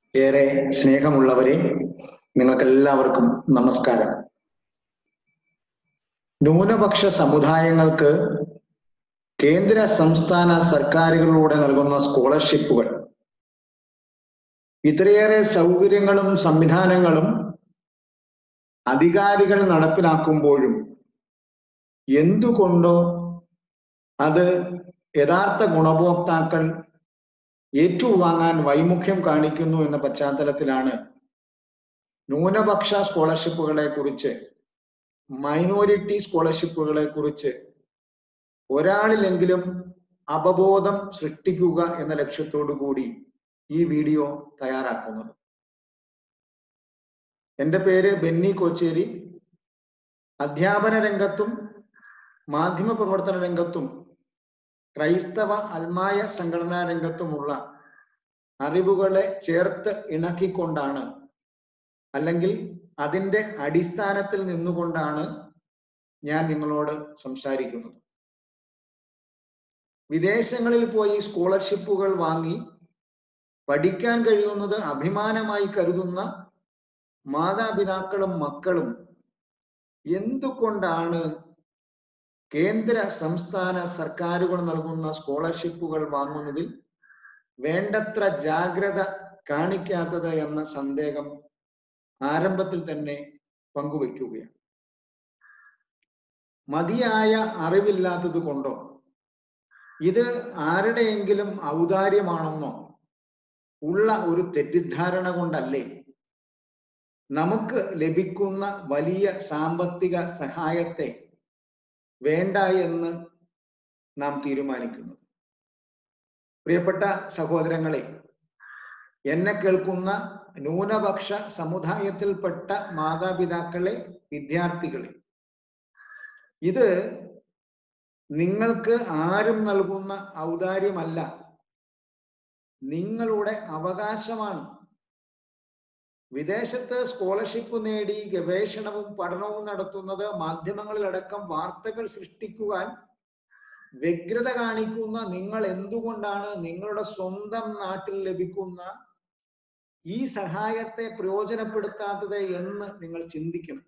ഏറെ സ്നേഹമുള്ളവരെ നിങ്ങൾക്കെല്ലാവർക്കും നമസ്കാരം ന്യൂനപക്ഷ സമുദായങ്ങൾക്ക് കേന്ദ്ര സംസ്ഥാന സർക്കാരുകളിലൂടെ നൽകുന്ന സ്കോളർഷിപ്പുകൾ ഇത്രയേറെ സൗകര്യങ്ങളും സംവിധാനങ്ങളും അധികാരികൾ നടപ്പിലാക്കുമ്പോഴും എന്തുകൊണ്ടോ അത് യഥാർത്ഥ ഗുണഭോക്താക്കൾ ഏറ്റുവാങ്ങാൻ വൈമുഖ്യം കാണിക്കുന്നു എന്ന പശ്ചാത്തലത്തിലാണ് ന്യൂനപക്ഷ സ്കോളർഷിപ്പുകളെ കുറിച്ച് മൈനോറിറ്റി സ്കോളർഷിപ്പുകളെ കുറിച്ച് ഒരാളിലെങ്കിലും അവബോധം സൃഷ്ടിക്കുക എന്ന ലക്ഷ്യത്തോടു കൂടി ഈ വീഡിയോ തയ്യാറാക്കുന്നത് എൻ്റെ പേര് ബെന്നി കോച്ചേരി അധ്യാപന രംഗത്തും മാധ്യമ പ്രവർത്തന രംഗത്തും ക്രൈസ്തവ അൽമായ സംഘടനാ രംഗത്തുമുള്ള അറിവുകളെ ചേർത്ത് ഇണക്കിക്കൊണ്ടാണ് അല്ലെങ്കിൽ അതിൻ്റെ അടിസ്ഥാനത്തിൽ നിന്നുകൊണ്ടാണ് ഞാൻ നിങ്ങളോട് സംസാരിക്കുന്നത് വിദേശങ്ങളിൽ പോയി സ്കോളർഷിപ്പുകൾ വാങ്ങി പഠിക്കാൻ കഴിയുന്നത് അഭിമാനമായി കരുതുന്ന മാതാപിതാക്കളും മക്കളും എന്തുകൊണ്ടാണ് കേന്ദ്ര സംസ്ഥാന സർക്കാരുകൾ നൽകുന്ന സ്കോളർഷിപ്പുകൾ വാങ്ങുന്നതിൽ വേണ്ടത്ര ജാഗ്രത കാണിക്കാത്തത് എന്ന സന്ദേഹം ആരംഭത്തിൽ തന്നെ പങ്കുവയ്ക്കുകയാണ് മതിയായ അറിവില്ലാത്തത് കൊണ്ടോ ഇത് ആരുടെയെങ്കിലും ഔദാര്യമാണെന്നോ ഉള്ള ഒരു തെറ്റിദ്ധാരണ കൊണ്ടല്ലേ നമുക്ക് ലഭിക്കുന്ന വലിയ സാമ്പത്തിക സഹായത്തെ വേണ്ട എന്ന് നാം തീരുമാനിക്കുന്നു പ്രിയപ്പെട്ട സഹോദരങ്ങളെ എന്നെ കേൾക്കുന്ന ന്യൂനപക്ഷ സമുദായത്തിൽപ്പെട്ട മാതാപിതാക്കളെ വിദ്യാർത്ഥികളെ ഇത് നിങ്ങൾക്ക് ആരും നൽകുന്ന ഔദാര്യമല്ല നിങ്ങളുടെ അവകാശമാണ് വിദേശത്ത് സ്കോളർഷിപ്പ് നേടി ഗവേഷണവും പഠനവും നടത്തുന്നത് മാധ്യമങ്ങളിലടക്കം വാർത്തകൾ സൃഷ്ടിക്കുവാൻ വ്യഗ്രത കാണിക്കുന്ന നിങ്ങൾ എന്തുകൊണ്ടാണ് നിങ്ങളുടെ സ്വന്തം നാട്ടിൽ ലഭിക്കുന്ന ഈ സഹായത്തെ പ്രയോജനപ്പെടുത്താത്തത് എന്ന് നിങ്ങൾ ചിന്തിക്കണം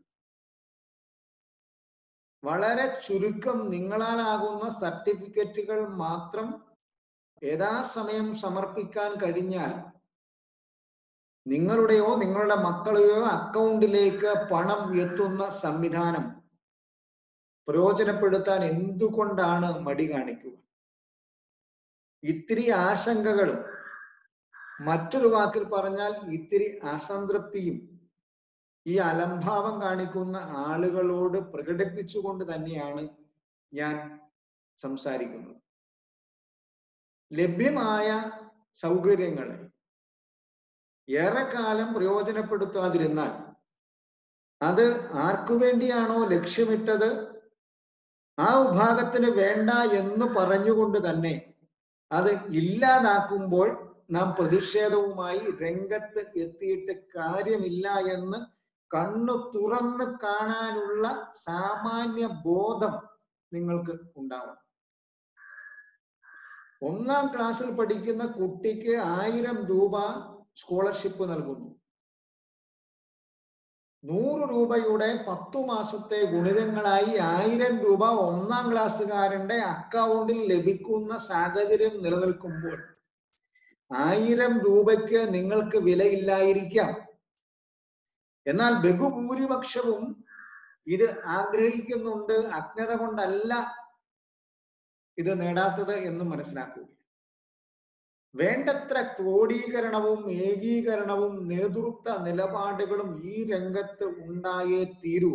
വളരെ ചുരുക്കം നിങ്ങളാലാകുന്ന സർട്ടിഫിക്കറ്റുകൾ മാത്രം യഥാസമയം സമർപ്പിക്കാൻ കഴിഞ്ഞാൽ നിങ്ങളുടെയോ നിങ്ങളുടെ മക്കളുടെയോ അക്കൗണ്ടിലേക്ക് പണം എത്തുന്ന സംവിധാനം പ്രയോജനപ്പെടുത്താൻ എന്തുകൊണ്ടാണ് മടി കാണിക്കുക ഇത്തിരി ആശങ്കകളും മറ്റൊരു വാക്കിൽ പറഞ്ഞാൽ ഇത്തിരി അസംതൃപ്തിയും ഈ അലംഭാവം കാണിക്കുന്ന ആളുകളോട് പ്രകടിപ്പിച്ചുകൊണ്ട് തന്നെയാണ് ഞാൻ സംസാരിക്കുന്നത് ലഭ്യമായ സൗകര്യങ്ങളെ ഏറെക്കാലം പ്രയോജനപ്പെടുത്താതിരുന്നാൽ അത് ആർക്കു വേണ്ടിയാണോ ലക്ഷ്യമിട്ടത് ആ വിഭാഗത്തിന് വേണ്ട എന്ന് പറഞ്ഞുകൊണ്ട് തന്നെ അത് ഇല്ലാതാക്കുമ്പോൾ നാം പ്രതിഷേധവുമായി രംഗത്ത് എത്തിയിട്ട് കാര്യമില്ല എന്ന് കണ്ണു തുറന്ന് കാണാനുള്ള സാമാന്യ ബോധം നിങ്ങൾക്ക് ഉണ്ടാവണം ഒന്നാം ക്ലാസ്സിൽ പഠിക്കുന്ന കുട്ടിക്ക് ആയിരം രൂപ സ്കോളർഷിപ്പ് നൽകുന്നു നൂറ് രൂപയുടെ പത്തു മാസത്തെ ഗുണിതങ്ങളായി ആയിരം രൂപ ഒന്നാം ക്ലാസ്സുകാരന്റെ അക്കൗണ്ടിൽ ലഭിക്കുന്ന സാഹചര്യം നിലനിൽക്കുമ്പോൾ ആയിരം രൂപയ്ക്ക് നിങ്ങൾക്ക് വിലയില്ലായിരിക്കാം എന്നാൽ ബഹുഭൂരിപക്ഷവും ഇത് ആഗ്രഹിക്കുന്നുണ്ട് അജ്ഞത കൊണ്ടല്ല ഇത് നേടാത്തത് എന്ന് മനസ്സിലാക്കുക വേണ്ടത്ര ക്രോഡീകരണവും ഏകീകരണവും നേതൃത്വ നിലപാടുകളും ഈ രംഗത്ത് ഉണ്ടായേ തീരൂ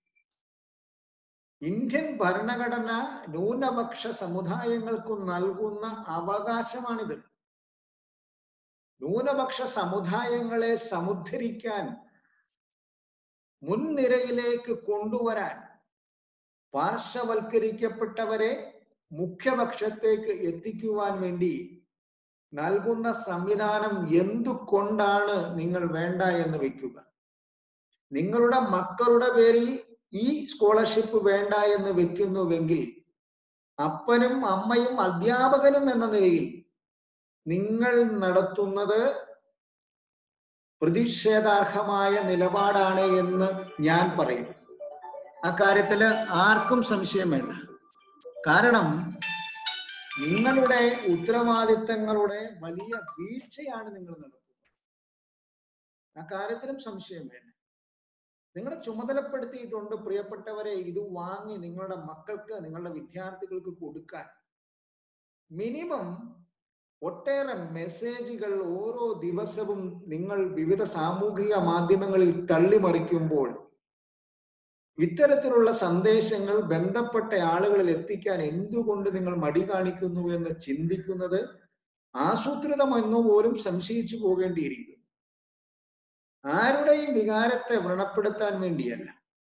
ഇന്ത്യൻ ഭരണഘടന ന്യൂനപക്ഷ സമുദായങ്ങൾക്ക് നൽകുന്ന അവകാശമാണിത് ന്യൂനപക്ഷ സമുദായങ്ങളെ സമുദ്ധരിക്കാൻ മുൻനിരയിലേക്ക് കൊണ്ടുവരാൻ പാർശ്വവൽക്കരിക്കപ്പെട്ടവരെ മുഖ്യപക്ഷത്തേക്ക് എത്തിക്കുവാൻ വേണ്ടി നൽകുന്ന സംവിധാനം എന്തുകൊണ്ടാണ് നിങ്ങൾ വേണ്ട എന്ന് വെക്കുക നിങ്ങളുടെ മക്കളുടെ പേരിൽ ഈ സ്കോളർഷിപ്പ് വേണ്ട എന്ന് വെക്കുന്നുവെങ്കിൽ അപ്പനും അമ്മയും അധ്യാപകനും എന്ന നിലയിൽ നിങ്ങൾ നടത്തുന്നത് പ്രതിഷേധാർഹമായ നിലപാടാണ് എന്ന് ഞാൻ പറയും അക്കാര്യത്തില് ആർക്കും സംശയം വേണ്ട കാരണം നിങ്ങളുടെ ഉത്തരവാദിത്തങ്ങളുടെ വലിയ വീഴ്ചയാണ് നിങ്ങൾ നടത്തുന്നത് അക്കാര്യത്തിലും സംശയം വേണ്ട നിങ്ങളെ ചുമതലപ്പെടുത്തിയിട്ടുണ്ട് പ്രിയപ്പെട്ടവരെ ഇത് വാങ്ങി നിങ്ങളുടെ മക്കൾക്ക് നിങ്ങളുടെ വിദ്യാർത്ഥികൾക്ക് കൊടുക്കാൻ മിനിമം ഒട്ടേറെ മെസ്സേജുകൾ ഓരോ ദിവസവും നിങ്ങൾ വിവിധ സാമൂഹിക മാധ്യമങ്ങളിൽ തള്ളിമറിക്കുമ്പോൾ ഇത്തരത്തിലുള്ള സന്ദേശങ്ങൾ ബന്ധപ്പെട്ട ആളുകളിൽ എത്തിക്കാൻ എന്തുകൊണ്ട് നിങ്ങൾ മടി കാണിക്കുന്നു എന്ന് ചിന്തിക്കുന്നത് ആസൂത്രിതമെന്നു പോലും സംശയിച്ചു പോകേണ്ടിയിരിക്കും ആരുടെയും വികാരത്തെ വ്രണപ്പെടുത്താൻ വേണ്ടിയല്ല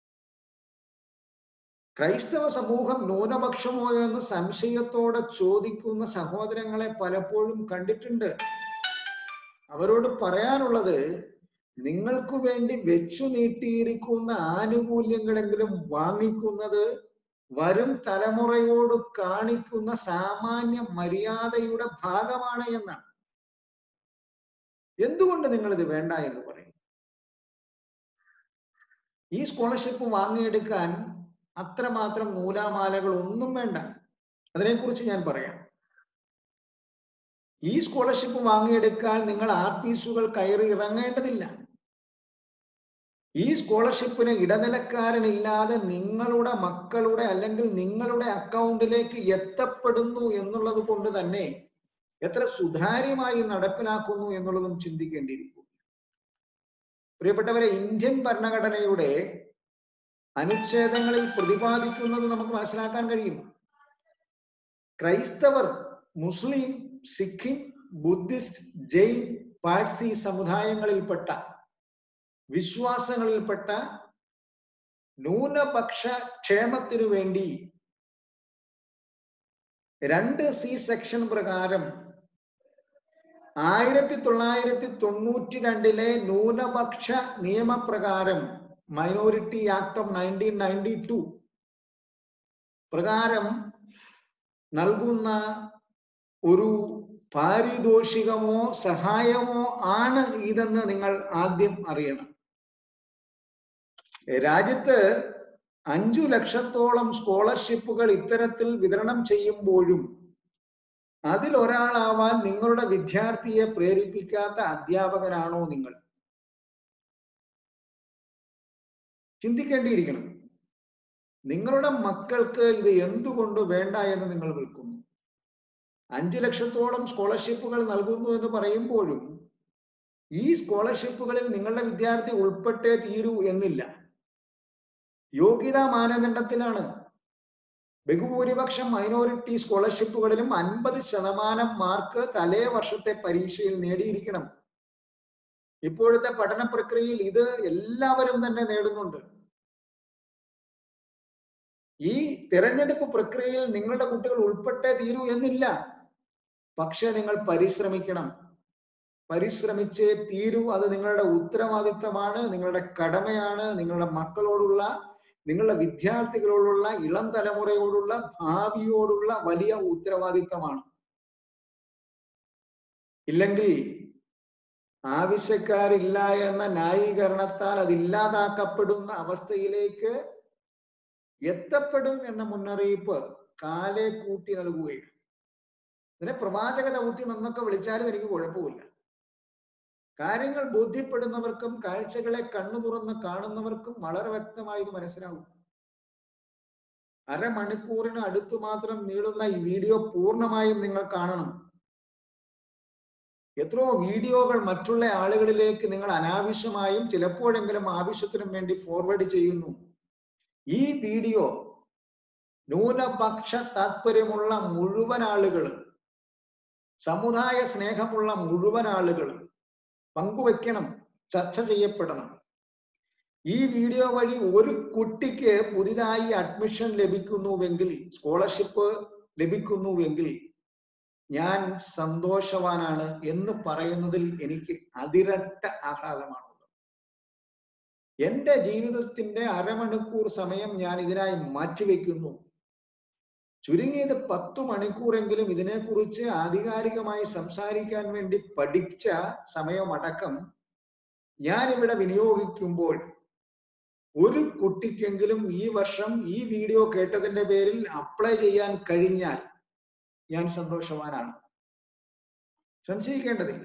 ക്രൈസ്തവ സമൂഹം ന്യൂനപക്ഷമോ എന്ന് സംശയത്തോടെ ചോദിക്കുന്ന സഹോദരങ്ങളെ പലപ്പോഴും കണ്ടിട്ടുണ്ട് അവരോട് പറയാനുള്ളത് നിങ്ങൾക്ക് വേണ്ടി വെച്ചു നീട്ടിയിരിക്കുന്ന ആനുകൂല്യങ്ങളെങ്കിലും വാങ്ങിക്കുന്നത് വരും തലമുറയോട് കാണിക്കുന്ന സാമാന്യ മര്യാദയുടെ ഭാഗമാണ് എന്നാണ് എന്തുകൊണ്ട് നിങ്ങൾ ഇത് വേണ്ട എന്ന് പറയും ഈ സ്കോളർഷിപ്പ് വാങ്ങിയെടുക്കാൻ അത്രമാത്രം നൂലാമാലകൾ ഒന്നും വേണ്ട അതിനെക്കുറിച്ച് ഞാൻ പറയാം ഈ സ്കോളർഷിപ്പ് വാങ്ങിയെടുക്കാൻ നിങ്ങൾ ആർട്ടീസുകൾ കയറി ഇറങ്ങേണ്ടതില്ല ഈ സ്കോളർഷിപ്പിന് ഇടനിലക്കാരനില്ലാതെ നിങ്ങളുടെ മക്കളുടെ അല്ലെങ്കിൽ നിങ്ങളുടെ അക്കൗണ്ടിലേക്ക് എത്തപ്പെടുന്നു എന്നുള്ളത് കൊണ്ട് തന്നെ എത്ര സുതാര്യമായി നടപ്പിലാക്കുന്നു എന്നുള്ളതും ചിന്തിക്കേണ്ടിയിരിക്കും പ്രിയപ്പെട്ടവരെ ഇന്ത്യൻ ഭരണഘടനയുടെ അനുച്ഛേദങ്ങളിൽ പ്രതിപാദിക്കുന്നത് നമുക്ക് മനസ്സിലാക്കാൻ കഴിയും ക്രൈസ്തവർ മുസ്ലിം സിഖിം ബുദ്ധിസ്റ്റ് ജെയിൻ പാഴ്സി സമുദായങ്ങളിൽപ്പെട്ട വിശ്വാസങ്ങളിൽപ്പെട്ട ന്യൂനപക്ഷ ക്ഷേമത്തിനു വേണ്ടി രണ്ട് സി സെക്ഷൻ പ്രകാരം ആയിരത്തി തൊള്ളായിരത്തി തൊണ്ണൂറ്റി രണ്ടിലെ ന്യൂനപക്ഷ നിയമപ്രകാരം minority act of nineteen ninety two പ്രകാരം നൽകുന്ന ഒരു പാരിതോഷികമോ സഹായമോ ആണ് ഇതെന്ന് നിങ്ങൾ ആദ്യം അറിയണം രാജ്യത്ത് അഞ്ചു ലക്ഷത്തോളം സ്കോളർഷിപ്പുകൾ ഇത്തരത്തിൽ വിതരണം ചെയ്യുമ്പോഴും അതിൽ ഒരാളാവാൻ നിങ്ങളുടെ വിദ്യാർത്ഥിയെ പ്രേരിപ്പിക്കാത്ത അധ്യാപകരാണോ നിങ്ങൾ ചിന്തിക്കേണ്ടിയിരിക്കണം നിങ്ങളുടെ മക്കൾക്ക് ഇത് എന്തുകൊണ്ട് വേണ്ട എന്ന് നിങ്ങൾ വിൽക്കുന്നു അഞ്ചു ലക്ഷത്തോളം സ്കോളർഷിപ്പുകൾ നൽകുന്നു എന്ന് പറയുമ്പോഴും ഈ സ്കോളർഷിപ്പുകളിൽ നിങ്ങളുടെ വിദ്യാർത്ഥി ഉൾപ്പെട്ടേ തീരൂ എന്നില്ല യോഗ്യതാ മാനദണ്ഡത്തിലാണ് ബഹുഭൂരിപക്ഷം മൈനോറിറ്റി സ്കോളർഷിപ്പുകളിലും അൻപത് ശതമാനം മാർക്ക് തലേ വർഷത്തെ പരീക്ഷയിൽ നേടിയിരിക്കണം ഇപ്പോഴത്തെ പഠന പ്രക്രിയയിൽ ഇത് എല്ലാവരും തന്നെ നേടുന്നുണ്ട് ഈ തിരഞ്ഞെടുപ്പ് പ്രക്രിയയിൽ നിങ്ങളുടെ കുട്ടികൾ ഉൾപ്പെട്ടേ തീരൂ എന്നില്ല പക്ഷെ നിങ്ങൾ പരിശ്രമിക്കണം പരിശ്രമിച്ചേ തീരൂ അത് നിങ്ങളുടെ ഉത്തരവാദിത്തമാണ് നിങ്ങളുടെ കടമയാണ് നിങ്ങളുടെ മക്കളോടുള്ള നിങ്ങളുടെ വിദ്യാർത്ഥികളോടുള്ള ഇളം തലമുറയോടുള്ള ഭാവിയോടുള്ള വലിയ ഉത്തരവാദിത്തമാണ് ഇല്ലെങ്കിൽ ആവശ്യക്കാരില്ല എന്ന ന്യായീകരണത്താൽ അത് ഇല്ലാതാക്കപ്പെടുന്ന അവസ്ഥയിലേക്ക് എത്തപ്പെടും എന്ന മുന്നറിയിപ്പ് കാലെ കൂട്ടി നൽകുകയാണ് ഇതിനെ പ്രവാചക ദൗത്യം എന്നൊക്കെ വിളിച്ചാലും എനിക്ക് കുഴപ്പമില്ല കാര്യങ്ങൾ ബോധ്യപ്പെടുന്നവർക്കും കാഴ്ചകളെ കണ്ണു തുറന്ന് കാണുന്നവർക്കും വളരെ വ്യക്തമായി ഇത് മനസ്സിലാവും അരമണിക്കൂറിന് അടുത്തു മാത്രം നീളുന്ന ഈ വീഡിയോ പൂർണ്ണമായും നിങ്ങൾ കാണണം എത്രയോ വീഡിയോകൾ മറ്റുള്ള ആളുകളിലേക്ക് നിങ്ങൾ അനാവശ്യമായും ചിലപ്പോഴെങ്കിലും ആവശ്യത്തിനും വേണ്ടി ഫോർവേഡ് ചെയ്യുന്നു ഈ വീഡിയോ ന്യൂനപക്ഷ താല്പര്യമുള്ള മുഴുവൻ ആളുകളും സമുദായ സ്നേഹമുള്ള മുഴുവൻ ആളുകളും പങ്കുവെക്കണം ചർച്ച ചെയ്യപ്പെടണം ഈ വീഡിയോ വഴി ഒരു കുട്ടിക്ക് പുതിയതായി അഡ്മിഷൻ ലഭിക്കുന്നുവെങ്കിൽ സ്കോളർഷിപ്പ് ലഭിക്കുന്നുവെങ്കിൽ ഞാൻ സന്തോഷവാനാണ് എന്ന് പറയുന്നതിൽ എനിക്ക് അതിരട്ട ആഹ്ലാദമാണുള്ളത് എന്റെ ജീവിതത്തിന്റെ അരമണിക്കൂർ സമയം ഞാൻ ഇതിനായി മാറ്റിവെക്കുന്നു ചുരുങ്ങിയത് പത്തു മണിക്കൂറെങ്കിലും ഇതിനെക്കുറിച്ച് ആധികാരികമായി സംസാരിക്കാൻ വേണ്ടി പഠിച്ച സമയമടക്കം ഞാൻ ഇവിടെ വിനിയോഗിക്കുമ്പോൾ ഒരു കുട്ടിക്കെങ്കിലും ഈ വർഷം ഈ വീഡിയോ കേട്ടതിന്റെ പേരിൽ അപ്ലൈ ചെയ്യാൻ കഴിഞ്ഞാൽ ഞാൻ സന്തോഷവാനാണ് സംശയിക്കേണ്ടതില്ല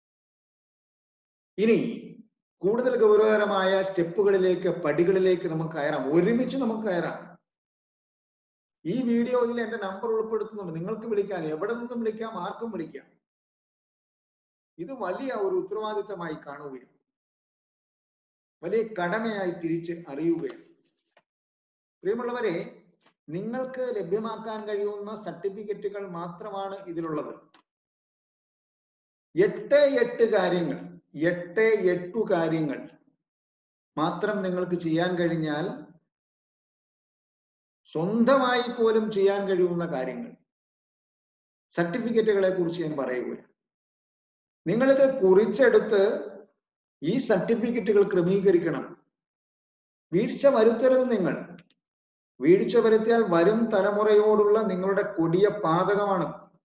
ഇനി കൂടുതൽ ഗൗരവകരമായ സ്റ്റെപ്പുകളിലേക്ക് പടികളിലേക്ക് നമുക്ക് കയറാം ഒരുമിച്ച് നമുക്ക് കയറാം ഈ വീഡിയോയിൽ എന്റെ നമ്പർ ഉൾപ്പെടുത്തുന്നുണ്ട് നിങ്ങൾക്ക് വിളിക്കാൻ എവിടെ നിന്നും വിളിക്കാം ആർക്കും വിളിക്കാം ഇത് വലിയ ഒരു ഉത്തരവാദിത്തമായി കാണുകയും വലിയ കടമയായി തിരിച്ച് അറിയുകയും പ്രിയമുള്ളവരെ നിങ്ങൾക്ക് ലഭ്യമാക്കാൻ കഴിയുന്ന സർട്ടിഫിക്കറ്റുകൾ മാത്രമാണ് ഇതിലുള്ളത് എട്ട് എട്ട് കാര്യങ്ങൾ എട്ട് എട്ടു കാര്യങ്ങൾ മാത്രം നിങ്ങൾക്ക് ചെയ്യാൻ കഴിഞ്ഞാൽ സ്വന്തമായി പോലും ചെയ്യാൻ കഴിയുന്ന കാര്യങ്ങൾ സർട്ടിഫിക്കറ്റുകളെ കുറിച്ച് ഞാൻ പറയുകയാണ് നിങ്ങൾക്ക് കുറിച്ചെടുത്ത് ഈ സർട്ടിഫിക്കറ്റുകൾ ക്രമീകരിക്കണം വീഴ്ച വരുത്തരുത് നിങ്ങൾ വീഴ്ച വരുത്തിയാൽ വരും തലമുറയോടുള്ള നിങ്ങളുടെ കൊടിയ പാതകമാണ്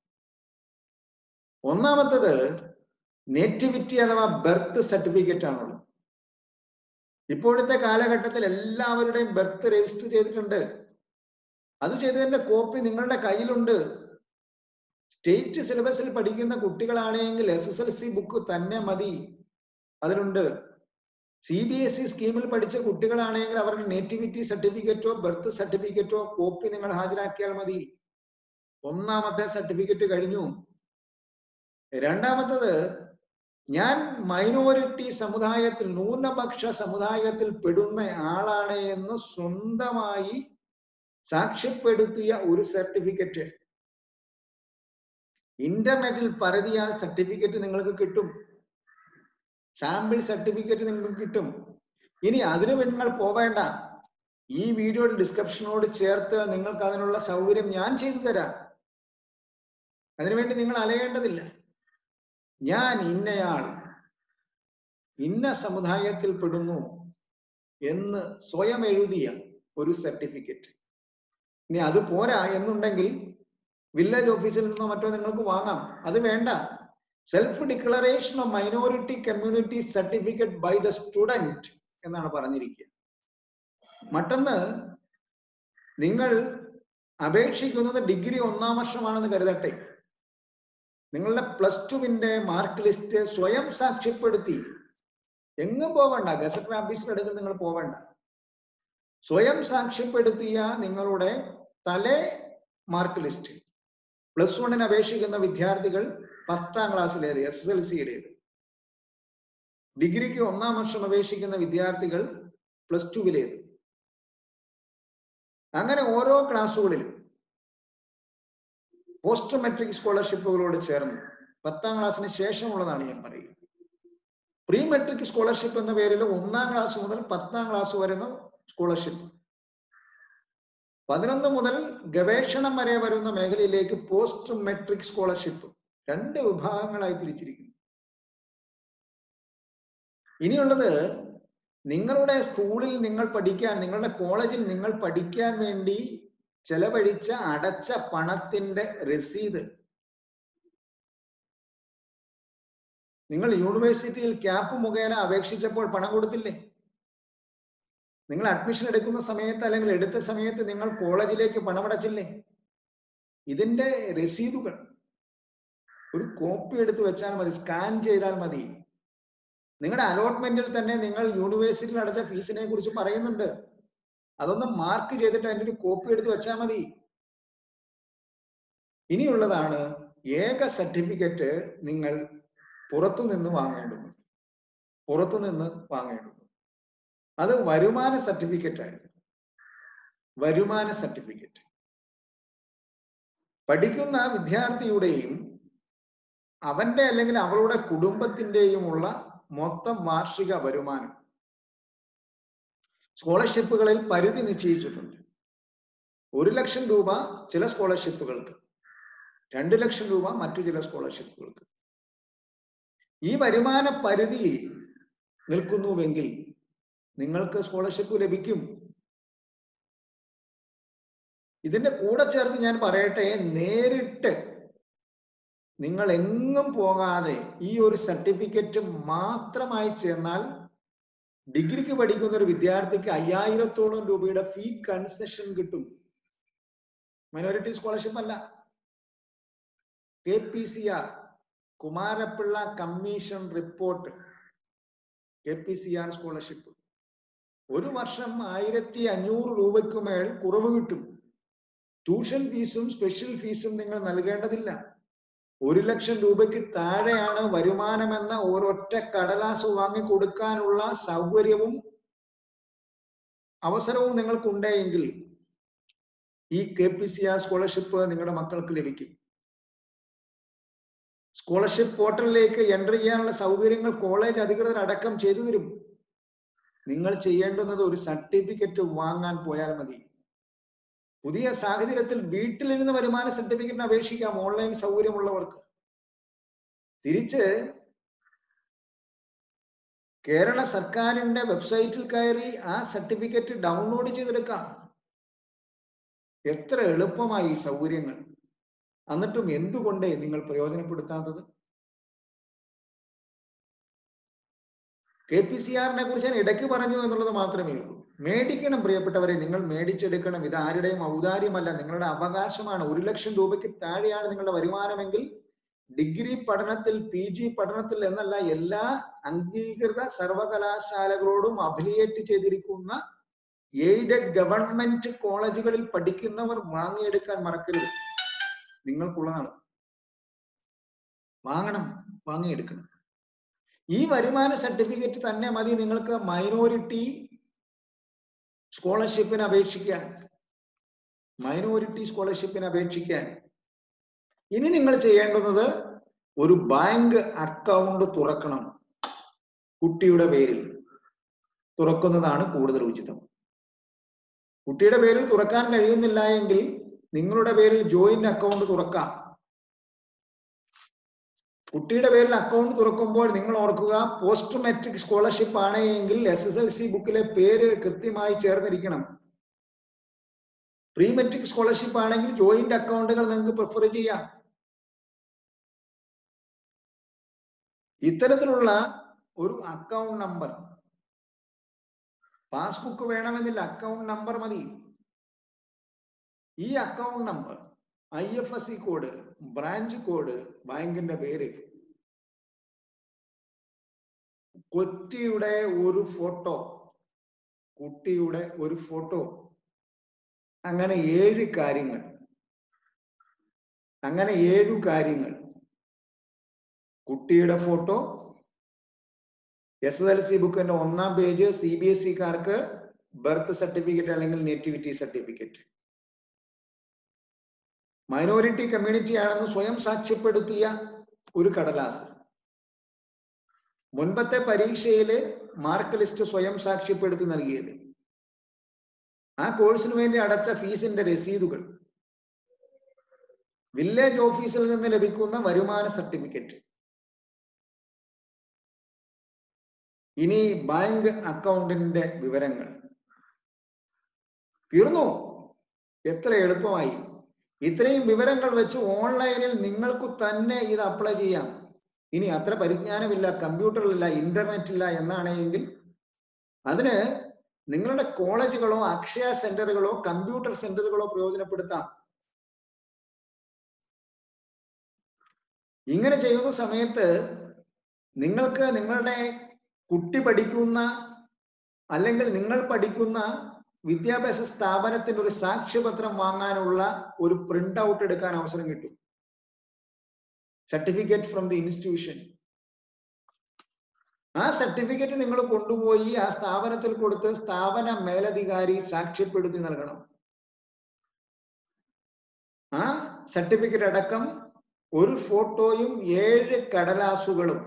ഒന്നാമത്തത് നേറ്റിവിറ്റി അഥവാ ബർത്ത് സർട്ടിഫിക്കറ്റ് ആണുള്ളത് ഇപ്പോഴത്തെ കാലഘട്ടത്തിൽ എല്ലാവരുടെയും ബർത്ത് രജിസ്റ്റർ ചെയ്തിട്ടുണ്ട് അത് ചെയ്തതിന്റെ കോപ്പി നിങ്ങളുടെ കയ്യിലുണ്ട് സ്റ്റേറ്റ് സിലബസിൽ പഠിക്കുന്ന കുട്ടികളാണെങ്കിൽ S S L C book തന്നെ മതി അതിലുണ്ട് സി ബി എസ് ഇ സ്കീമിൽ പഠിച്ച കുട്ടികളാണെങ്കിൽ അവരുടെ നേറ്റിവിറ്റി സർട്ടിഫിക്കറ്റോ ബർത്ത് സർട്ടിഫിക്കറ്റോ കോപ്പി നിങ്ങൾ ഹാജരാക്കിയാൽ മതി ഒന്നാമത്തെ സർട്ടിഫിക്കറ്റ് കഴിഞ്ഞു രണ്ടാമത്തത് ഞാൻ മൈനോറിറ്റി സമുദായത്തിൽ ന്യൂനപക്ഷ സമുദായത്തിൽ പെടുന്ന ആളാണ് എന്ന് സ്വന്തമായി സാക്ഷ്യപ്പെടുത്തിയ ഒരു സർട്ടിഫിക്കറ്റ് ഇന്റർനെറ്റിൽ പരതിയ സർട്ടിഫിക്കറ്റ് നിങ്ങൾക്ക് കിട്ടും സാമ്പിൾ സർട്ടിഫിക്കറ്റ് നിങ്ങൾക്ക് കിട്ടും ഇനി അതിനു നിങ്ങൾ പോവേണ്ട ഈ വീഡിയോയുടെ ഡിസ്ക്രിപ്ഷനോട് ചേർത്ത് നിങ്ങൾക്ക് അതിനുള്ള സൗകര്യം ഞാൻ ചെയ്തു തരാം അതിനുവേണ്ടി നിങ്ങൾ അലയേണ്ടതില്ല ഞാൻ ഇന്നയാൾ ഇന്ന സമുദായത്തിൽ പെടുന്നു എന്ന് സ്വയം എഴുതിയ ഒരു സർട്ടിഫിക്കറ്റ് ഇനി അത് പോരാ എന്നുണ്ടെങ്കിൽ വില്ലേജ് ഓഫീസിൽ നിന്നോ മറ്റോ നിങ്ങൾക്ക് വാങ്ങാം അത് വേണ്ട self declaration of minority community certificate by the student എന്നാണ് പറഞ്ഞിരിക്കുക മറ്റൊന്ന് നിങ്ങൾ അപേക്ഷിക്കുന്നത് ഡിഗ്രി ഒന്നാം വർഷമാണെന്ന് കരുതട്ടെ നിങ്ങളുടെ പ്ലസ് ടുവിന്റെ മാർക്ക് ലിസ്റ്റ് സ്വയം സാക്ഷ്യപ്പെടുത്തി എങ്ങും പോവണ്ട ഗസറ്റ് ഓഫീസിൽ എടുക്കുന്ന നിങ്ങൾ പോവണ്ട സ്വയം സാക്ഷ്യപ്പെടുത്തിയ നിങ്ങളുടെ തലേ മാർക്ക് ലിസ്റ്റ് പ്ലസ് വണ്ണിന് അപേക്ഷിക്കുന്ന വിദ്യാർത്ഥികൾ പത്താം ക്ലാസ്സിലേത് എസ് എസ് എൽ സിയുടേത് ഡിഗ്രിക്ക് ഒന്നാം വർഷം അപേക്ഷിക്കുന്ന വിദ്യാർത്ഥികൾ പ്ലസ് ടുവിലേത് അങ്ങനെ ഓരോ ക്ലാസ്സുകളിലും പോസ്റ്റ് മെട്രിക് സ്കോളർഷിപ്പുകളോട് ചേർന്ന് പത്താം ക്ലാസ്സിന് ശേഷമുള്ളതാണ് ഞാൻ പറയുക പ്രീ മെട്രിക് സ്കോളർഷിപ്പ് എന്ന പേരിൽ ഒന്നാം ക്ലാസ് മുതൽ പത്താം ക്ലാസ് വരുന്ന സ്കോളർഷിപ്പ് പതിനൊന്ന് മുതൽ ഗവേഷണം വരെ വരുന്ന മേഖലയിലേക്ക് പോസ്റ്റ് മെട്രിക് സ്കോളർഷിപ്പ് രണ്ട് വിഭാഗങ്ങളായി തിരിച്ചിരിക്കുന്നു ഇനിയുള്ളത് നിങ്ങളുടെ സ്കൂളിൽ നിങ്ങൾ പഠിക്കാൻ നിങ്ങളുടെ കോളേജിൽ നിങ്ങൾ പഠിക്കാൻ വേണ്ടി ചെലവഴിച്ച അടച്ച പണത്തിന്റെ രസീത് നിങ്ങൾ യൂണിവേഴ്സിറ്റിയിൽ ക്യാപ്പ് മുഖേന അപേക്ഷിച്ചപ്പോൾ പണം കൊടുത്തില്ലേ നിങ്ങൾ അഡ്മിഷൻ എടുക്കുന്ന സമയത്ത് അല്ലെങ്കിൽ എടുത്ത സമയത്ത് നിങ്ങൾ കോളേജിലേക്ക് പണമടച്ചില്ലേ ഇതിന്റെ രസീതുകൾ ഒരു കോപ്പി എടുത്ത് വെച്ചാൽ മതി സ്കാൻ ചെയ്താൽ മതി നിങ്ങളുടെ അലോട്ട്മെന്റിൽ തന്നെ നിങ്ങൾ യൂണിവേഴ്സിറ്റിയിൽ അടച്ച ഫീസിനെ കുറിച്ച് പറയുന്നുണ്ട് അതൊന്ന് മാർക്ക് ചെയ്തിട്ട് അതിന്റെ ഒരു കോപ്പി എടുത്ത് വെച്ചാൽ മതി ഇനിയുള്ളതാണ് ഏക സർട്ടിഫിക്കറ്റ് നിങ്ങൾ പുറത്തു നിന്ന് വാങ്ങേണ്ടത് പുറത്തു നിന്ന് വാങ്ങേണ്ടത് അത് വരുമാന സർട്ടിഫിക്കറ്റ് ആയിരുന്നു വരുമാന സർട്ടിഫിക്കറ്റ് പഠിക്കുന്ന വിദ്യാർത്ഥിയുടെയും അവന്റെ അല്ലെങ്കിൽ അവളുടെ കുടുംബത്തിന്റെയുമുള്ള മൊത്തം വാർഷിക വരുമാനം സ്കോളർഷിപ്പുകളിൽ പരിധി നിശ്ചയിച്ചിട്ടുണ്ട് ഒരു ലക്ഷം രൂപ ചില സ്കോളർഷിപ്പുകൾക്ക് രണ്ട് ലക്ഷം രൂപ മറ്റു ചില സ്കോളർഷിപ്പുകൾക്ക് ഈ വരുമാന പരിധിയിൽ നിൽക്കുന്നുവെങ്കിൽ നിങ്ങൾക്ക് സ്കോളർഷിപ്പ് ലഭിക്കും ഇതിന്റെ കൂടെ ചേർത്ത് ഞാൻ പറയട്ടെ നേരിട്ട് നിങ്ങൾ എങ്ങും പോകാതെ ഈ ഒരു സർട്ടിഫിക്കറ്റ് മാത്രമായി ചേർന്നാൽ ഡിഗ്രിക്ക് പഠിക്കുന്ന ഒരു വിദ്യാർത്ഥിക്ക് അയ്യായിരത്തോളം രൂപയുടെ ഫീ കൺസെഷൻ കിട്ടും മൈനോറിറ്റി സ്കോളർഷിപ്പ് അല്ല K P C R Kumarapillai commission report K P C R scholarship ഒരു വർഷം ആയിരത്തി അഞ്ഞൂറ് രൂപയ്ക്ക് മേൽ കുറവ് കിട്ടും ട്യൂഷൻ ഫീസും സ്പെഷ്യൽ ഫീസും നിങ്ങൾ നൽകേണ്ടതില്ല ഒരു ലക്ഷം രൂപയ്ക്ക് താഴെയാണ് വരുമാനമെന്ന ഒരൊറ്റ കടലാസ് വാങ്ങി കൊടുക്കാനുള്ള സൗകര്യവും അവസരവും നിങ്ങൾക്കുണ്ടെങ്കിൽ ഈ K P C R scholarship നിങ്ങളുടെ മക്കൾക്ക് ലഭിക്കും സ്കോളർഷിപ്പ് പോർട്ടലിലേക്ക് എൻട്രി ചെയ്യാനുള്ള സൗകര്യങ്ങൾ കോളേജ് അധികൃതർ അടക്കം ചെയ്തു തരും നിങ്ങൾ ചെയ്യേണ്ടുന്നത് ഒരു സർട്ടിഫിക്കറ്റ് വാങ്ങാൻ പോയാൽ മതി പുതിയ സാഹചര്യത്തിൽ വീട്ടിലിരുന്ന് വരുമാന സർട്ടിഫിക്കറ്റിന് അപേക്ഷിക്കാം ഓൺലൈൻ സൗകര്യമുള്ളവർക്ക് തിരിച്ച് കേരള സർക്കാരിന്റെ വെബ്സൈറ്റിൽ കയറി ആ സർട്ടിഫിക്കറ്റ് ഡൗൺലോഡ് ചെയ്തെടുക്കാം എത്ര എളുപ്പമായി ഈ സൗകര്യങ്ങൾ എന്നിട്ടും എന്തുകൊണ്ടേ നിങ്ങൾ പ്രയോജനപ്പെടുത്താത്തത് കെ പി സി ആറിനെ കുറിച്ച് ഞാൻ ഇടയ്ക്ക് പറഞ്ഞു എന്നുള്ളത് മാത്രമേ ഉള്ളൂ മേടിക്കണം പ്രിയപ്പെട്ടവരെ നിങ്ങൾ മേടിച്ചെടുക്കണം ഇത് ആരുടെയും ഔദാര്യമല്ല നിങ്ങളുടെ അവകാശമാണ് ഒരു ലക്ഷം രൂപയ്ക്ക് താഴെയാണ് നിങ്ങളുടെ വരുമാനമെങ്കിൽ ഡിഗ്രി പഠനത്തിൽ പി ജി പഠനത്തിൽ എന്നല്ല എല്ലാ അംഗീകൃത സർവകലാശാലകളോടും അഫിലിയേറ്റ് ചെയ്തിരിക്കുന്ന എയ്ഡഡ് ഗവൺമെന്റ് കോളേജുകളിൽ പഠിക്കുന്നവർ വാങ്ങിയെടുക്കാൻ മറക്കരുത് നിങ്ങൾക്കുള്ളതാണ് വാങ്ങണം വാങ്ങിയെടുക്കണം ഈ വരുമാന സർട്ടിഫിക്കറ്റ് തന്നെ മതി നിങ്ങൾക്ക് മൈനോറിറ്റി സ്കോളർഷിപ്പിന് അപേക്ഷിക്കാൻ മൈനോറിറ്റി സ്കോളർഷിപ്പിന് അപേക്ഷിക്കാൻ ഇനി നിങ്ങൾ ചെയ്യേണ്ടുന്നത് ഒരു ബാങ്ക് അക്കൗണ്ട് തുറക്കണം കുട്ടിയുടെ പേരിൽ തുറക്കുന്നതാണ് കൂടുതൽ ഉചിതം കുട്ടിയുടെ പേരിൽ തുറക്കാൻ കഴിയുന്നില്ല എങ്കിൽ നിങ്ങളുടെ പേരിൽ ജോയിന്റ് അക്കൗണ്ട് തുറക്കാം കുട്ടിയുടെ പേരിൽ അക്കൗണ്ട് തുറക്കുമ്പോൾ നിങ്ങൾ ഓർക്കുക പോസ്റ്റ് മെട്രിക് സ്കോളർഷിപ്പ് ആണ് എങ്കിൽ എസ് എസ് എൽ സി ബുക്കിലെ പേര് കൃത്യമായി ചേർന്നിരിക്കണം പ്രീ മെട്രിക് സ്കോളർഷിപ്പ് ആണെങ്കിൽ ജോയിന്റ് അക്കൗണ്ടുകൾ നിങ്ങൾക്ക് പ്രിഫർ ചെയ്യാം ഇത്തരത്തിലുള്ള ഒരു അക്കൗണ്ട് നമ്പർ പാസ്ബുക്ക് വേണമെന്നില്ല അക്കൗണ്ട് നമ്പർ മതി ഈ account number I F S C code branch code ബാങ്കിന്റെ പേര് കുട്ടിയുടെ ഒരു ഫോട്ടോ കുട്ടിയുടെ ഒരു ഫോട്ടോ അങ്ങനെ ഏഴ് കാര്യങ്ങൾ അങ്ങനെ ഏഴു കാര്യങ്ങൾ കുട്ടിയുടെ photo S S L C ബുക്കിന്റെ ഒന്നാം പേജ് സി ബി എസ് ഇക്കാർക്ക് ബർത്ത് സർട്ടിഫിക്കറ്റ് അല്ലെങ്കിൽ നേറ്റിവിറ്റി സർട്ടിഫിക്കറ്റ് മൈനോറിറ്റി കമ്മ്യൂണിറ്റി ആണെന്ന് സ്വയം സാക്ഷ്യപ്പെടുത്തിയ ഒരു കടലാസ് മുൻപത്തെ പരീക്ഷയില് മാർക്ക് ലിസ്റ്റ് സ്വയം സാക്ഷ്യപ്പെടുത്തി നൽകിയത് ആ കോഴ്സിന് വേണ്ടി അടച്ച ഫീസിന്റെ രസീതുകൾ വില്ലേജ് ഓഫീസിൽ നിന്ന് ലഭിക്കുന്ന വരുമാന സർട്ടിഫിക്കറ്റ് ഇനി ബാങ്ക് അക്കൗണ്ടിന്റെ വിവരങ്ങൾ തീർന്നു എത്ര എളുപ്പമായി ഇത്രയും വിവരങ്ങൾ വെച്ച് ഓൺലൈനിൽ നിങ്ങൾക്ക് തന്നെ ഇത് അപ്ലൈ ചെയ്യാം ഇനി അത്ര പരിജ്ഞാനമില്ല കമ്പ്യൂട്ടറിലില്ല ഇന്റർനെറ്റ് ഇല്ല എന്നാണെങ്കിൽ അതിന് നിങ്ങളുടെ കോളേജുകളോ അക്ഷയ സെന്ററുകളോ കമ്പ്യൂട്ടർ സെന്ററുകളോ പ്രയോജനപ്പെടുത്താം ഇങ്ങനെ ചെയ്യുന്ന സമയത്ത് നിങ്ങൾക്ക് നിങ്ങളുടെ കുട്ടി പഠിക്കുന്ന അല്ലെങ്കിൽ നിങ്ങൾ പഠിക്കുന്ന വിദ്യാഭ്യാസ സ്ഥാപനത്തിന് ഒരു സാക്ഷ്യപത്രം വാങ്ങാനുള്ള ഒരു പ്രിന്റ് ഔട്ട് എടുക്കാൻ അവസരം കിട്ടും സർട്ടിഫിക്കറ്റ് ഫ്രം ദി ഇൻസ്റ്റിറ്റ്യൂഷൻ ആ സർട്ടിഫിക്കറ്റ് നിങ്ങൾ കൊണ്ടുപോയി ആ സ്ഥാപനത്തിൽ കൊടുത്ത് സ്ഥാപന മേലധികാരി സാക്ഷ്യപ്പെടുത്തി നൽകണം ആ സർട്ടിഫിക്കറ്റ് അടക്കം ഒരു ഫോട്ടോയും ഏഴ് കടലാസുകളും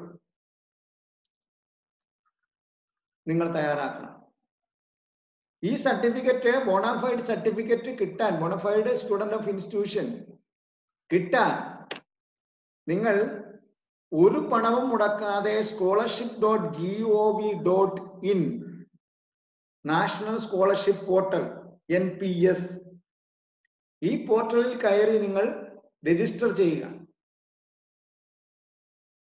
നിങ്ങൾ തയ്യാറാക്കണം ഈ സർട്ടിഫിക്കറ്റ് ബോണഫൈഡ് സർട്ടിഫിക്കറ്റ് കിട്ടാൻ ബോണഫൈഡ് സ്റ്റുഡന്റ് ഓഫ് ഇൻസ്റ്റിറ്റ്യൂഷൻ കിട്ടാൻ നിങ്ങൾ ഒരു പണവും മുടക്കാതെ scholarship dot G O V dot in national scholarship portal N P S ഈ പോർട്ടലിൽ കയറി നിങ്ങൾ രജിസ്റ്റർ ചെയ്യുക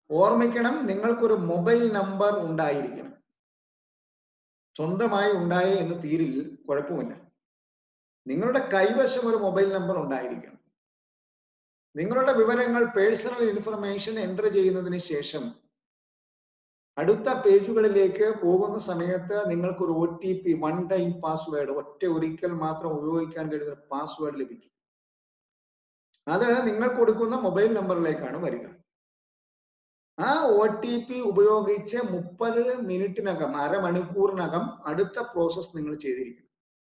ഓർമ്മിക്കണം നിങ്ങൾക്കൊരു മൊബൈൽ നമ്പർ ഉണ്ടായിരിക്കണം സ്വന്തമായി ഉണ്ടായേ എന്ന് തീരിൽ കുഴപ്പമില്ല നിങ്ങളുടെ കൈവശം ഒരു മൊബൈൽ നമ്പർ ഉണ്ടായിരിക്കണം നിങ്ങളുടെ വിവരങ്ങൾ പേഴ്സണൽ ഇൻഫർമേഷൻ എൻ്റർ ചെയ്യുന്നതിന് ശേഷം അടുത്ത പേജുകളിലേക്ക് പോകുന്ന സമയത്ത് നിങ്ങൾക്ക് ഒരു O T P one time password ഒറ്റ ഒരിക്കൽ മാത്രം ഉപയോഗിക്കാൻ കഴിയുന്ന പാസ്വേഡ് ലഭിക്കും അത് നിങ്ങൾ കൊടുക്കുന്ന മൊബൈൽ നമ്പറിലേക്കാണ് വരിക ആ ഒ ടി പി ഉപയോഗിച്ച് മുപ്പത് മിനിറ്റിനകം അരമണിക്കൂറിനകം അടുത്ത പ്രോസസ് നിങ്ങൾ ചെയ്തിരിക്കും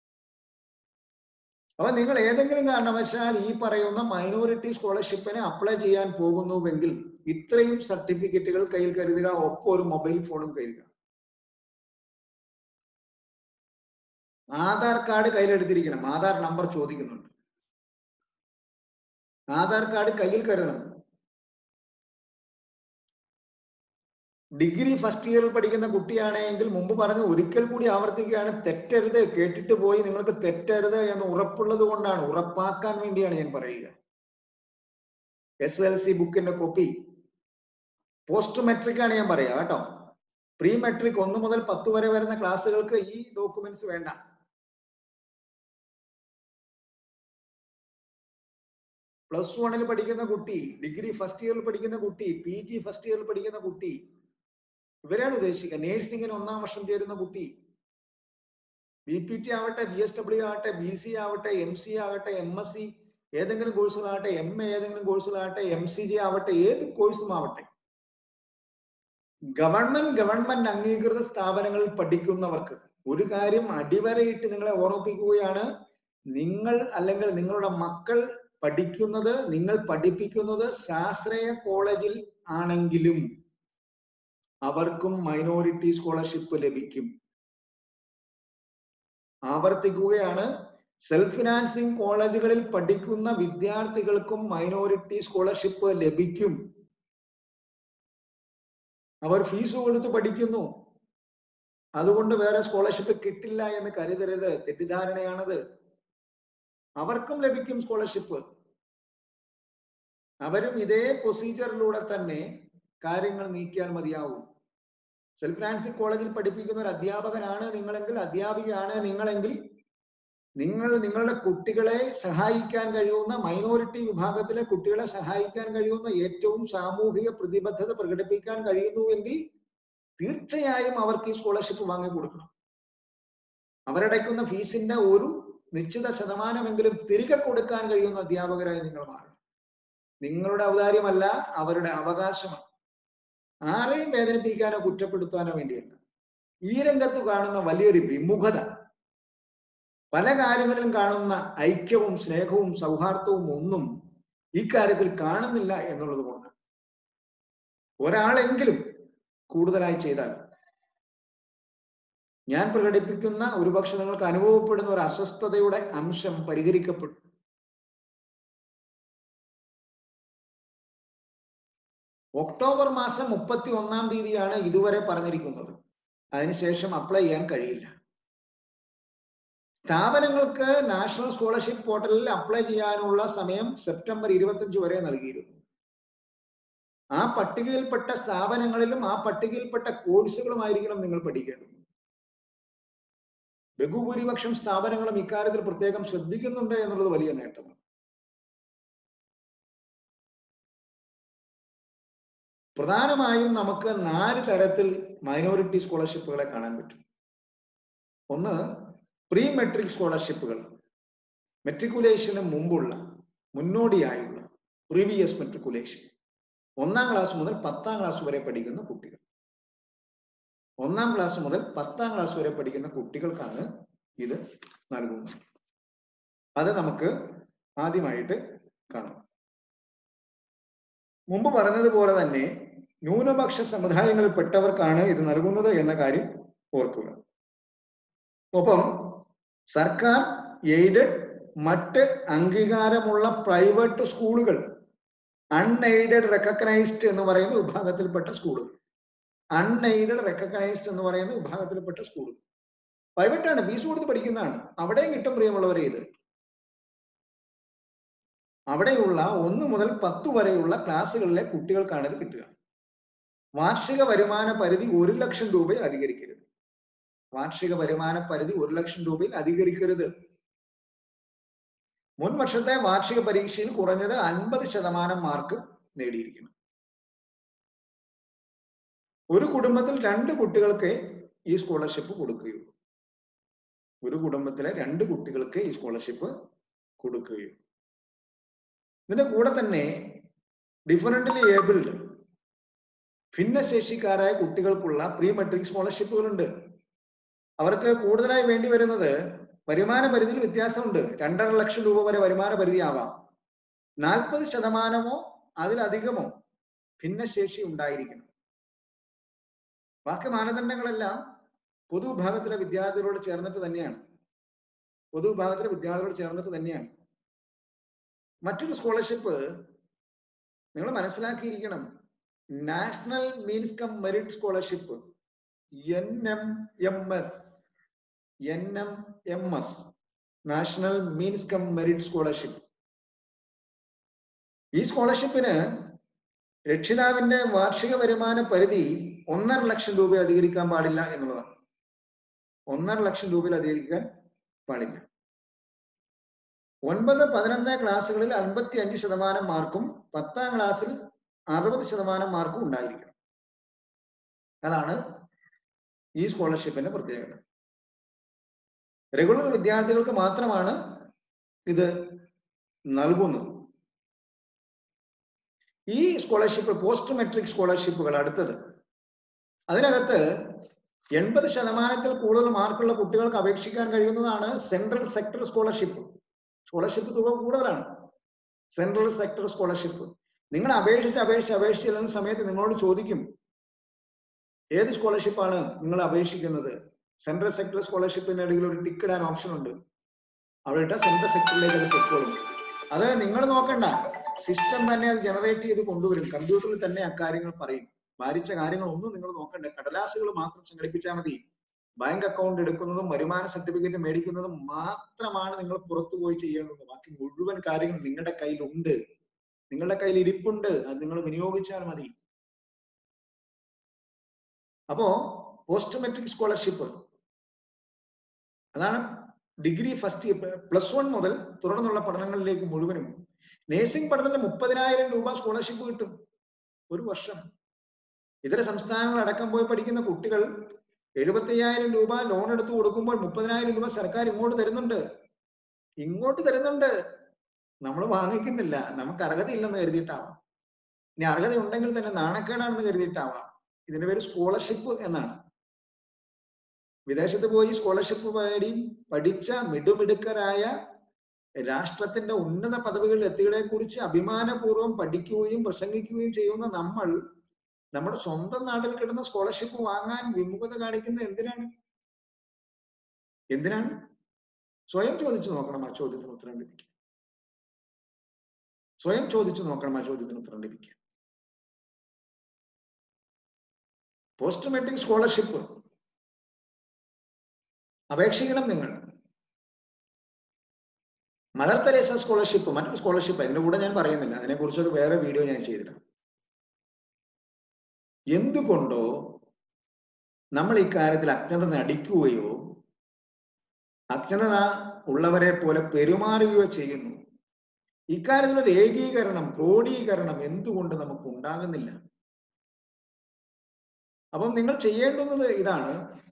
അപ്പൊ നിങ്ങൾ ഏതെങ്കിലും കാരണവശാൽ ഈ പറയുന്ന മൈനോറിറ്റി സ്കോളർഷിപ്പിന് അപ്ലൈ ചെയ്യാൻ പോകുന്നുവെങ്കിൽ ഇത്രയും സർട്ടിഫിക്കറ്റുകൾ കയ്യിൽ കരുതുക ഒപ്പം ഒരു മൊബൈൽ ഫോണും കരുതുക ആധാർ കാർഡ് കയ്യിലെടുത്തിരിക്കണം ആധാർ നമ്പർ ചോദിക്കുന്നുണ്ട് ആധാർ കാർഡ് കയ്യിൽ കരുതണം ഡിഗ്രി ഫസ്റ്റ് ഇയറിൽ പഠിക്കുന്ന കുട്ടിയാണെങ്കിൽ മുമ്പ് പറഞ്ഞ ഒരിക്കൽ കൂടി ആവർത്തിക്കുകയാണ് തെറ്റരുത് കേട്ടിട്ട് പോയി നിങ്ങൾക്ക് തെറ്റരുത് എന്ന് ഉറപ്പുള്ളത് കൊണ്ടാണ് ഉറപ്പാക്കാൻ വേണ്ടിയാണ് ഞാൻ പറയുക എസ് എൽ സി ബുക്കിന്റെ കോപ്പി പോസ്റ്റ് മെട്രിക് ആണ് ഞാൻ പറയുക കേട്ടോ പ്രീ മെട്രിക് ഒന്ന് മുതൽ പത്ത് വരെ വരുന്ന ക്ലാസ്സുകൾക്ക് ഈ ഡോക്യുമെന്റ്സ് വേണ്ട പ്ലസ് വണ്ണിൽ പഠിക്കുന്ന കുട്ടി ഡിഗ്രി ഫസ്റ്റ് ഇയറിൽ പഠിക്കുന്ന കുട്ടി പി ജി ഫസ്റ്റ് ഇയറിൽ പഠിക്കുന്ന കുട്ടി ഇവരാണ് ഉദ്ദേശിക്കുക നേഴ്സിംഗിന് ഒന്നാം വർഷം ചേരുന്ന കുട്ടി ബി പി ടി ആവട്ടെ ബി എസ് ഡബ്ല്യു ആവട്ടെ ബി സി ആവട്ടെ എം സി ആകട്ടെ എം എസ് സി ഏതെങ്കിലും കോഴ്സുകളാകട്ടെ എം എ ഏതെങ്കിലും കോഴ്സുകളാകട്ടെ എം സി ജി ആവട്ടെ ഏത് കോഴ്സും ആവട്ടെ ഗവൺമെന്റ് ഗവൺമെന്റ് അംഗീകൃത സ്ഥാപനങ്ങളിൽ പഠിക്കുന്നവർക്ക് ഒരു കാര്യം അടിവരയിട്ട് നിങ്ങളെ ഓർമ്മിപ്പിക്കുകയാണ് നിങ്ങൾ അല്ലെങ്കിൽ നിങ്ങളുടെ മക്കൾ പഠിക്കുന്നത് നിങ്ങൾ പഠിപ്പിക്കുന്നത് ശാസ്ത്രീയ കോളേജിൽ ആണെങ്കിലും അവർക്കും മൈനോറിറ്റി സ്കോളർഷിപ്പ് ലഭിക്കും ആവർത്തിക്കുകയാണ് സെൽഫ് ഫിനാൻസിങ് കോളേജുകളിൽ പഠിക്കുന്ന വിദ്യാർത്ഥികൾക്കും മൈനോറിറ്റി സ്കോളർഷിപ്പ് ലഭിക്കും അവർ ഫീസ് കൊടുത്ത് പഠിക്കുന്നു അതുകൊണ്ട് വേറെ സ്കോളർഷിപ്പ് കിട്ടില്ല എന്ന് കരുതരുത് തെറ്റിദ്ധാരണയാണത് അവർക്കും ലഭിക്കും സ്കോളർഷിപ്പ് അവരും ഇതേ പ്രൊസീജിയറിലൂടെ തന്നെ കാര്യങ്ങൾ നീക്കിയാൽ മതിയാവും സെൽഫ് ഫിനാൻസിങ് കോളേജിൽ പഠിപ്പിക്കുന്ന ഒരു അധ്യാപകനാണ് നിങ്ങളെങ്കിൽ അധ്യാപികയാണ് നിങ്ങളെങ്കിൽ നിങ്ങൾ നിങ്ങളുടെ കുട്ടികളെ സഹായിക്കാൻ കഴിയുന്ന മൈനോറിറ്റി വിഭാഗത്തിലെ കുട്ടികളെ സഹായിക്കാൻ കഴിയുന്ന ഏറ്റവും സാമൂഹിക പ്രതിബദ്ധത പ്രകടിപ്പിക്കാൻ കഴിയുന്നുവെങ്കിൽ തീർച്ചയായും അവർക്ക് ഈ സ്കോളർഷിപ്പ് വാങ്ങി കൊടുക്കണം അവരടയ്ക്കുന്ന ഫീസിന്റെ ഒരു നിശ്ചിത ശതമാനമെങ്കിലും തിരികെ കൊടുക്കാൻ കഴിയുന്ന അധ്യാപകരായി നിങ്ങൾ മാറണം നിങ്ങളുടെ ഔദാര്യമല്ല അവരുടെ അവകാശമാണ് ആരെയും വേദനിപ്പിക്കാനോ കുറ്റപ്പെടുത്താനോ വേണ്ടിയല്ല ഈ രംഗത്ത് കാണുന്ന വലിയൊരു വിമുഖത പല കാര്യങ്ങളിലും കാണുന്ന ഐക്യവും സ്നേഹവും സൗഹാർദ്ദവും ഒന്നും ഇക്കാര്യത്തിൽ കാണുന്നില്ല എന്നുള്ളത് കൊണ്ട് ഒരാളെങ്കിലും കൂടുതലായി ചെയ്താൽ ഞാൻ പ്രകടിപ്പിക്കുന്ന ഒരുപക്ഷെ നിങ്ങൾക്ക് അനുഭവപ്പെടുന്ന ഒരു അസ്വസ്ഥതയുടെ അംശം പരിഹരിക്കപ്പെടും ഒക്ടോബർ മാസം മുപ്പത്തി ഒന്നാം തീയതിയാണ് ഇതുവരെ പറഞ്ഞിരിക്കുന്നത് അതിനുശേഷം അപ്ലൈ ചെയ്യാൻ കഴിയില്ല സ്ഥാപനങ്ങൾക്ക് നാഷണൽ സ്കോളർഷിപ്പ് പോർട്ടലിൽ അപ്ലൈ ചെയ്യാനുള്ള സമയം സെപ്റ്റംബർ ഇരുപത്തഞ്ച് വരെ നൽകിയിരുന്നു ആ പട്ടികയിൽപ്പെട്ട സ്ഥാപനങ്ങളിലും ആ പട്ടികയിൽപ്പെട്ട കോഴ്സുകളുമായിരിക്കണം നിങ്ങൾ പഠിക്കേണ്ടത് ബഹുഭൂരിപക്ഷം സ്ഥാപനങ്ങളും ഇക്കാര്യത്തിൽ പ്രത്യേകം ശ്രദ്ധിക്കുന്നുണ്ട് എന്നുള്ളത് വലിയ നേട്ടമാണ് പ്രധാനമായും നമുക്ക് നാല് തരത്തിൽ മൈനോറിറ്റി സ്കോളർഷിപ്പുകളെ കാണാൻ പറ്റും ഒന്ന് പ്രീ മെട്രിക് സ്കോളർഷിപ്പുകൾ മെട്രിക്കുലേഷന് മുമ്പുള്ള മുന്നോടിയായുള്ള പ്രീവിയസ് മെട്രിക്കുലേഷൻ ഒന്നാം ക്ലാസ് മുതൽ പത്താം ക്ലാസ് വരെ പഠിക്കുന്ന കുട്ടികൾ ഒന്നാം ക്ലാസ് മുതൽ പത്താം ക്ലാസ് വരെ പഠിക്കുന്ന കുട്ടികൾക്കാണ് ഇത് നൽകുന്നത് അത് നമുക്ക് ആദ്യമായിട്ട് കാണാം മുമ്പ് പറഞ്ഞതുപോലെ തന്നെ ന്യൂനപക്ഷ സമുദായങ്ങളിൽപ്പെട്ടവർക്കാണ് ഇത് നൽകുന്നത് എന്ന കാര്യം ഓർക്കുക ഒപ്പം സർക്കാർ എയ്ഡഡ് മറ്റ് അംഗീകാരമുള്ള പ്രൈവറ്റ് സ്കൂളുകൾ അൺഎയ്ഡഡ് റെക്കഗ്നൈസ്ഡ് എന്ന് പറയുന്ന വിഭാഗത്തിൽപ്പെട്ട സ്കൂളുകൾ അൺഎയ്ഡഡ് റെക്കഗ്നൈസ്ഡ് എന്ന് പറയുന്ന വിഭാഗത്തിൽപ്പെട്ട സ്കൂളുകൾ പ്രൈവറ്റ് ആണ് ഫീസ് കൊടുത്ത് പഠിക്കുന്നതാണ് അവിടെയും കിട്ടും പ്രിയമുള്ളവരെ ഇത് അവിടെയുള്ള ഒന്ന് മുതൽ പത്ത് വരെയുള്ള ക്ലാസ്സുകളിലെ കുട്ടികൾക്കാണ് ഇത് കിട്ടുക വാർഷിക വരുമാന പരിധി ഒരു ലക്ഷം രൂപയിൽ അധികരിക്കരുത് വാർഷിക വരുമാന പരിധി ഒരു ലക്ഷം രൂപയിൽ അധികരിക്കരുത് മുൻ വർഷത്തെ വാർഷിക പരീക്ഷയിൽ കുറഞ്ഞത് അൻപത് ശതമാനം മാർക്ക് നേടിയിരിക്കണം ഒരു കുടുംബത്തിൽ രണ്ട് കുട്ടികൾക്ക് ഈ സ്കോളർഷിപ്പ് കൊടുക്കുകയുള്ളൂ ഒരു കുടുംബത്തിലെ രണ്ട് കുട്ടികൾക്ക് ഈ സ്കോളർഷിപ്പ് കൊടുക്കുകയുള്ളൂ ഇതിന്റെ കൂടെ തന്നെ ഡിഫറൻ്റ്ലി ഏബിൾഡ് ഭിന്നശേഷിക്കാരായ കുട്ടികൾക്കുള്ള പ്രീ മെട്രിക് സ്കോളർഷിപ്പുകളുണ്ട് അവർക്ക് കൂടുതലായി വേണ്ടി വരുന്നത് വരുമാന പരിധിയിൽ വ്യത്യാസമുണ്ട് രണ്ടര ലക്ഷം രൂപ വരെ വരുമാന പരിധി ആവാം നാൽപ്പത് ശതമാനമോ അതിലധികമോ ഭിന്നശേഷി ഉണ്ടായിരിക്കണം ബാക്കി മാനദണ്ഡങ്ങളെല്ലാം പൊതുവിഭാഗത്തിലെ വിദ്യാർത്ഥികളോട് ചേർന്നിട്ട് തന്നെയാണ് പൊതുവിഭാഗത്തിലെ വിദ്യാർത്ഥികളോട് ചേർന്നിട്ട് തന്നെയാണ് മറ്റൊരു സ്കോളർഷിപ്പ് നിങ്ങൾ മനസ്സിലാക്കിയിരിക്കണം national means cum merit scholarship N M M S N M M S national means cum merit scholarship ഈ സ്കോളർഷിപ്പിന് രക്ഷിതാവിന്റെ വാർഷിക വരുമാന പരിധി ഒന്നര ലക്ഷം രൂപയിൽ അധികരിക്കാൻ പാടില്ല എന്നുള്ളതാണ് ഒന്നര ലക്ഷം രൂപയിൽ അധികരിക്കാൻ പാടില്ല ഒൻപത് പതിനൊന്ന് ക്ലാസ്സുകളിൽ അൻപത്തി അഞ്ച് ശതമാനം മാർക്കും പത്താം ക്ലാസ്സിൽ അറുപത് ശതമാനം മാർക്കും ഉണ്ടായിരിക്കണം അതാണ് ഈ സ്കോളർഷിപ്പിന്റെ പ്രത്യേകത റെഗുലർ വിദ്യാർത്ഥികൾക്ക് മാത്രമാണ് ഇത് നൽകുന്നത് ഈ സ്കോളർഷിപ്പ് പോസ്റ്റ് മെട്രിക് സ്കോളർഷിപ്പുകൾ അടുത്തത് അതിനകത്ത് എൺപത് ശതമാനത്തിൽ കൂടുതൽ മാർക്കുള്ള കുട്ടികൾക്ക് അപേക്ഷിക്കാൻ കഴിയുന്നതാണ് സെൻട്രൽ സെക്ടർ സ്കോളർഷിപ്പ് സ്കോളർഷിപ്പ് തുക കൂടുതലാണ് സെൻട്രൽ സെക്ടർ സ്കോളർഷിപ്പ് നിങ്ങൾ അപേക്ഷിച്ച് അപേക്ഷിച്ച് അപേക്ഷിച്ച് ചെല്ലുന്ന സമയത്ത് നിങ്ങളോട് ചോദിക്കും ഏത് സ്കോളർഷിപ്പാണ് നിങ്ങൾ അപേക്ഷിക്കുന്നത് സെൻട്രൽ സെക്ടർ സ്കോളർഷിപ്പിന് ഇടയിൽ ഒരു ടിക്ക് ഇടാൻ ഓപ്ഷൻ ഉണ്ട് അവിടെ ഇട്ട സെൻട്രൽ സെക്ടറിലേക്ക് അത് പൊക്കോളും അത് നിങ്ങൾ നോക്കണ്ട സിസ്റ്റം തന്നെ അത് ജനറേറ്റ് ചെയ്ത് കൊണ്ടുവരും കമ്പ്യൂട്ടറിൽ തന്നെ അക്കാര്യങ്ങൾ പറയും ഭാരിച്ച കാര്യങ്ങൾ ഒന്നും നിങ്ങൾ നോക്കണ്ട കടലാസുകൾ മാത്രം സംഘടിപ്പിച്ചാൽ മതി ബാങ്ക് അക്കൗണ്ട് എടുക്കുന്നതും വരുമാന സർട്ടിഫിക്കറ്റ് മേടിക്കുന്നതും മാത്രമാണ് നിങ്ങൾ പുറത്തു പോയി ചെയ്യേണ്ടത് ബാക്കി മുഴുവൻ കാര്യങ്ങൾ നിങ്ങളുടെ കയ്യിലുണ്ട് നിങ്ങളുടെ കയ്യിൽ ഇരിപ്പുണ്ട് അത് നിങ്ങൾ വിനിയോഗിച്ചാൽ മതി അപ്പോ പോസ്റ്റ് മെട്രിക് സ്കോളർഷിപ്പ് അതാണ് ഡിഗ്രി ഫസ്റ്റ് പ്ലസ് വൺ മുതൽ തുടർന്നുള്ള പഠനങ്ങളിലേക്ക് മുഴുവനും നേഴ്സിംഗ് പഠനത്തിന് മുപ്പതിനായിരം രൂപ സ്കോളർഷിപ്പ് കിട്ടും ഒരു വർഷം ഇതര സംസ്ഥാനങ്ങൾ അടക്കം പോയി പഠിക്കുന്ന കുട്ടികൾ എഴുപത്തയ്യായിരം രൂപ ലോൺ എടുത്ത് കൊടുക്കുമ്പോൾ മുപ്പതിനായിരം രൂപ സർക്കാർ ഇങ്ങോട്ട് തരുന്നുണ്ട് ഇങ്ങോട്ട് തരുന്നുണ്ട് നമ്മൾ വാങ്ങിക്കുന്നില്ല നമുക്ക് അർഹത ഇല്ലെന്ന് കരുതിയിട്ടാവാം ഇനി അർഹത ഉണ്ടെങ്കിൽ തന്നെ നാണക്കേടാണെന്ന് കരുതിയിട്ടാവാം ഇതിന്റെ പേര് സ്കോളർഷിപ്പ് എന്നാണ് വിദേശത്ത് പോയി സ്കോളർഷിപ്പ് നേടി പഠിച്ച മിടുമിടുക്കരായ രാഷ്ട്രത്തിന്റെ ഉന്നത പദവികളിൽ എത്തിയതിനെ കുറിച്ച് അഭിമാനപൂർവ്വം പഠിക്കുകയും പ്രസംഗിക്കുകയും ചെയ്യുന്ന നമ്മൾ നമ്മുടെ സ്വന്തം നാട്ടിൽ കിട്ടുന്ന സ്കോളർഷിപ്പ് വാങ്ങാൻ വിമുഖത കാണിക്കുന്നത് എന്തിനാണ് എന്തിനാണ് സ്വയം ചോദിച്ചു നോക്കണം ആ ചോദ്യത്തിന് ഉത്തരം ലഭിക്കുക സ്വയം ചോദിച്ചു നോക്കണം ആ ചോദ്യത്തിന് ഉത്തരം ലഭിക്കുക പോസ്റ്റ് മെട്രിക് സ്കോളർഷിപ്പ് അപേക്ഷിക്കണം നിങ്ങൾ മദർ തെരേസ സ്കോളർഷിപ്പ് മറ്റൊരു സ്കോളർഷിപ്പ് അതിന്റെ കൂടെ ഞാൻ പറയുന്നില്ല അതിനെക്കുറിച്ച് ഒരു വേറെ വീഡിയോ ഞാൻ ചെയ്തിടാം എന്തുകൊണ്ടോ നമ്മൾ ഇക്കാര്യത്തിൽ അജ്ഞത നടിക്കുകയോ അജ്ഞത ഉള്ളവരെ പോലെ പെരുമാറുകയോ ചെയ്യുന്നു ഇക്കാര്യത്തിൽ ഒരു ഏകീകരണം ക്രോഡീകരണം എന്തുകൊണ്ട് നമുക്ക് ഉണ്ടാകുന്നില്ല അപ്പം നിങ്ങൾ ചെയ്യേണ്ടുന്നത് ഇതാണ്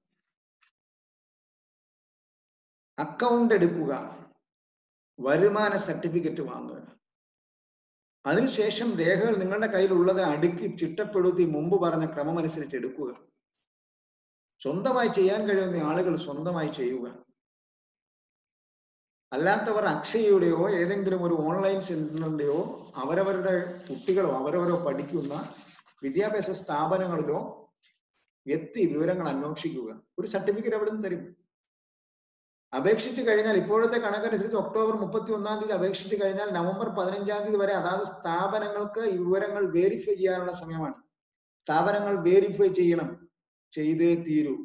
അക്കൗണ്ട് എടുക്കുക വരുമാന സർട്ടിഫിക്കറ്റ് വാങ്ങുക അതിനുശേഷം രേഖകൾ നിങ്ങളുടെ കയ്യിലുള്ളത് അടുക്കി ചിട്ടപ്പെടുത്തി മുമ്പ് പറഞ്ഞ ക്രമമനുസരിച്ച് എടുക്കുക സ്വന്തമായി ചെയ്യാൻ കഴിയുന്ന ആളുകൾ സ്വന്തമായി ചെയ്യുക അല്ലാത്തവർ അക്ഷയയുടെയോ ഏതെങ്കിലും ഒരു ഓൺലൈൻ സെന്ററിന്റെയോ അവരവരുടെ കുട്ടികളോ അവരവരോ പഠിക്കുന്ന വിദ്യാഭ്യാസ സ്ഥാപനങ്ങളിലോ എത്തി വിവരങ്ങൾ അന്വേഷിക്കുക ഒരു സർട്ടിഫിക്കറ്റ് എവിടെ നിന്ന് തരും അപേക്ഷിച്ച് കഴിഞ്ഞാൽ ഇപ്പോഴത്തെ കണക്കനുസരിച്ച് ഒക്ടോബർ മുപ്പത്തി ഒന്നാം തീയതി അപേക്ഷിച്ച് കഴിഞ്ഞാൽ നവംബർ പതിനഞ്ചാം തീയതി വരെ അതാത് സ്ഥാപനങ്ങൾക്ക് ഈ വിവരങ്ങൾ വേരിഫൈ ചെയ്യാനുള്ള സമയമാണ് സ്ഥാപനങ്ങൾ വേരിഫൈ ചെയ്യണം ചെയ്തേ തീരൂ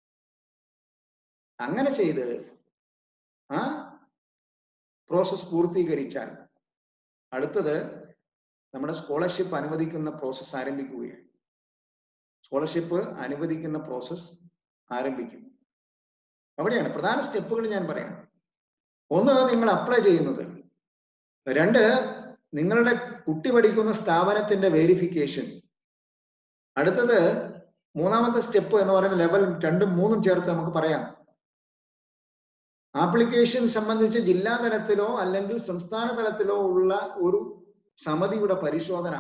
അങ്ങനെ ചെയ്ത് ആ പ്രോസസ് പൂർത്തീകരിച്ചാൽ അടുത്തത് നമ്മുടെ സ്കോളർഷിപ്പ് അനുവദിക്കുന്ന പ്രോസസ്സ് ആരംഭിക്കുകയാണ് സ്കോളർഷിപ്പ് അനുവദിക്കുന്ന പ്രോസസ് ആരംഭിക്കും അവിടെയാണ് പ്രധാന സ്റ്റെപ്പുകൾ ഞാൻ പറയാം ഒന്ന് നിങ്ങൾ അപ്ലൈ ചെയ്യുന്നത് രണ്ട് നിങ്ങളുടെ കുട്ടി പഠിക്കുന്ന സ്ഥാപനത്തിന്റെ വേരിഫിക്കേഷൻ അടുത്തത് മൂന്നാമത്തെ സ്റ്റെപ്പ് എന്ന് പറയുന്ന ലെവൽ രണ്ടും മൂന്നും ചേർത്ത് നമുക്ക് പറയാം ആപ്ലിക്കേഷൻ സംബന്ധിച്ച് ജില്ലാ തലത്തിലോ അല്ലെങ്കിൽ സംസ്ഥാന തലത്തിലോ ഉള്ള ഒരു സമിതിയുടെ പരിശോധന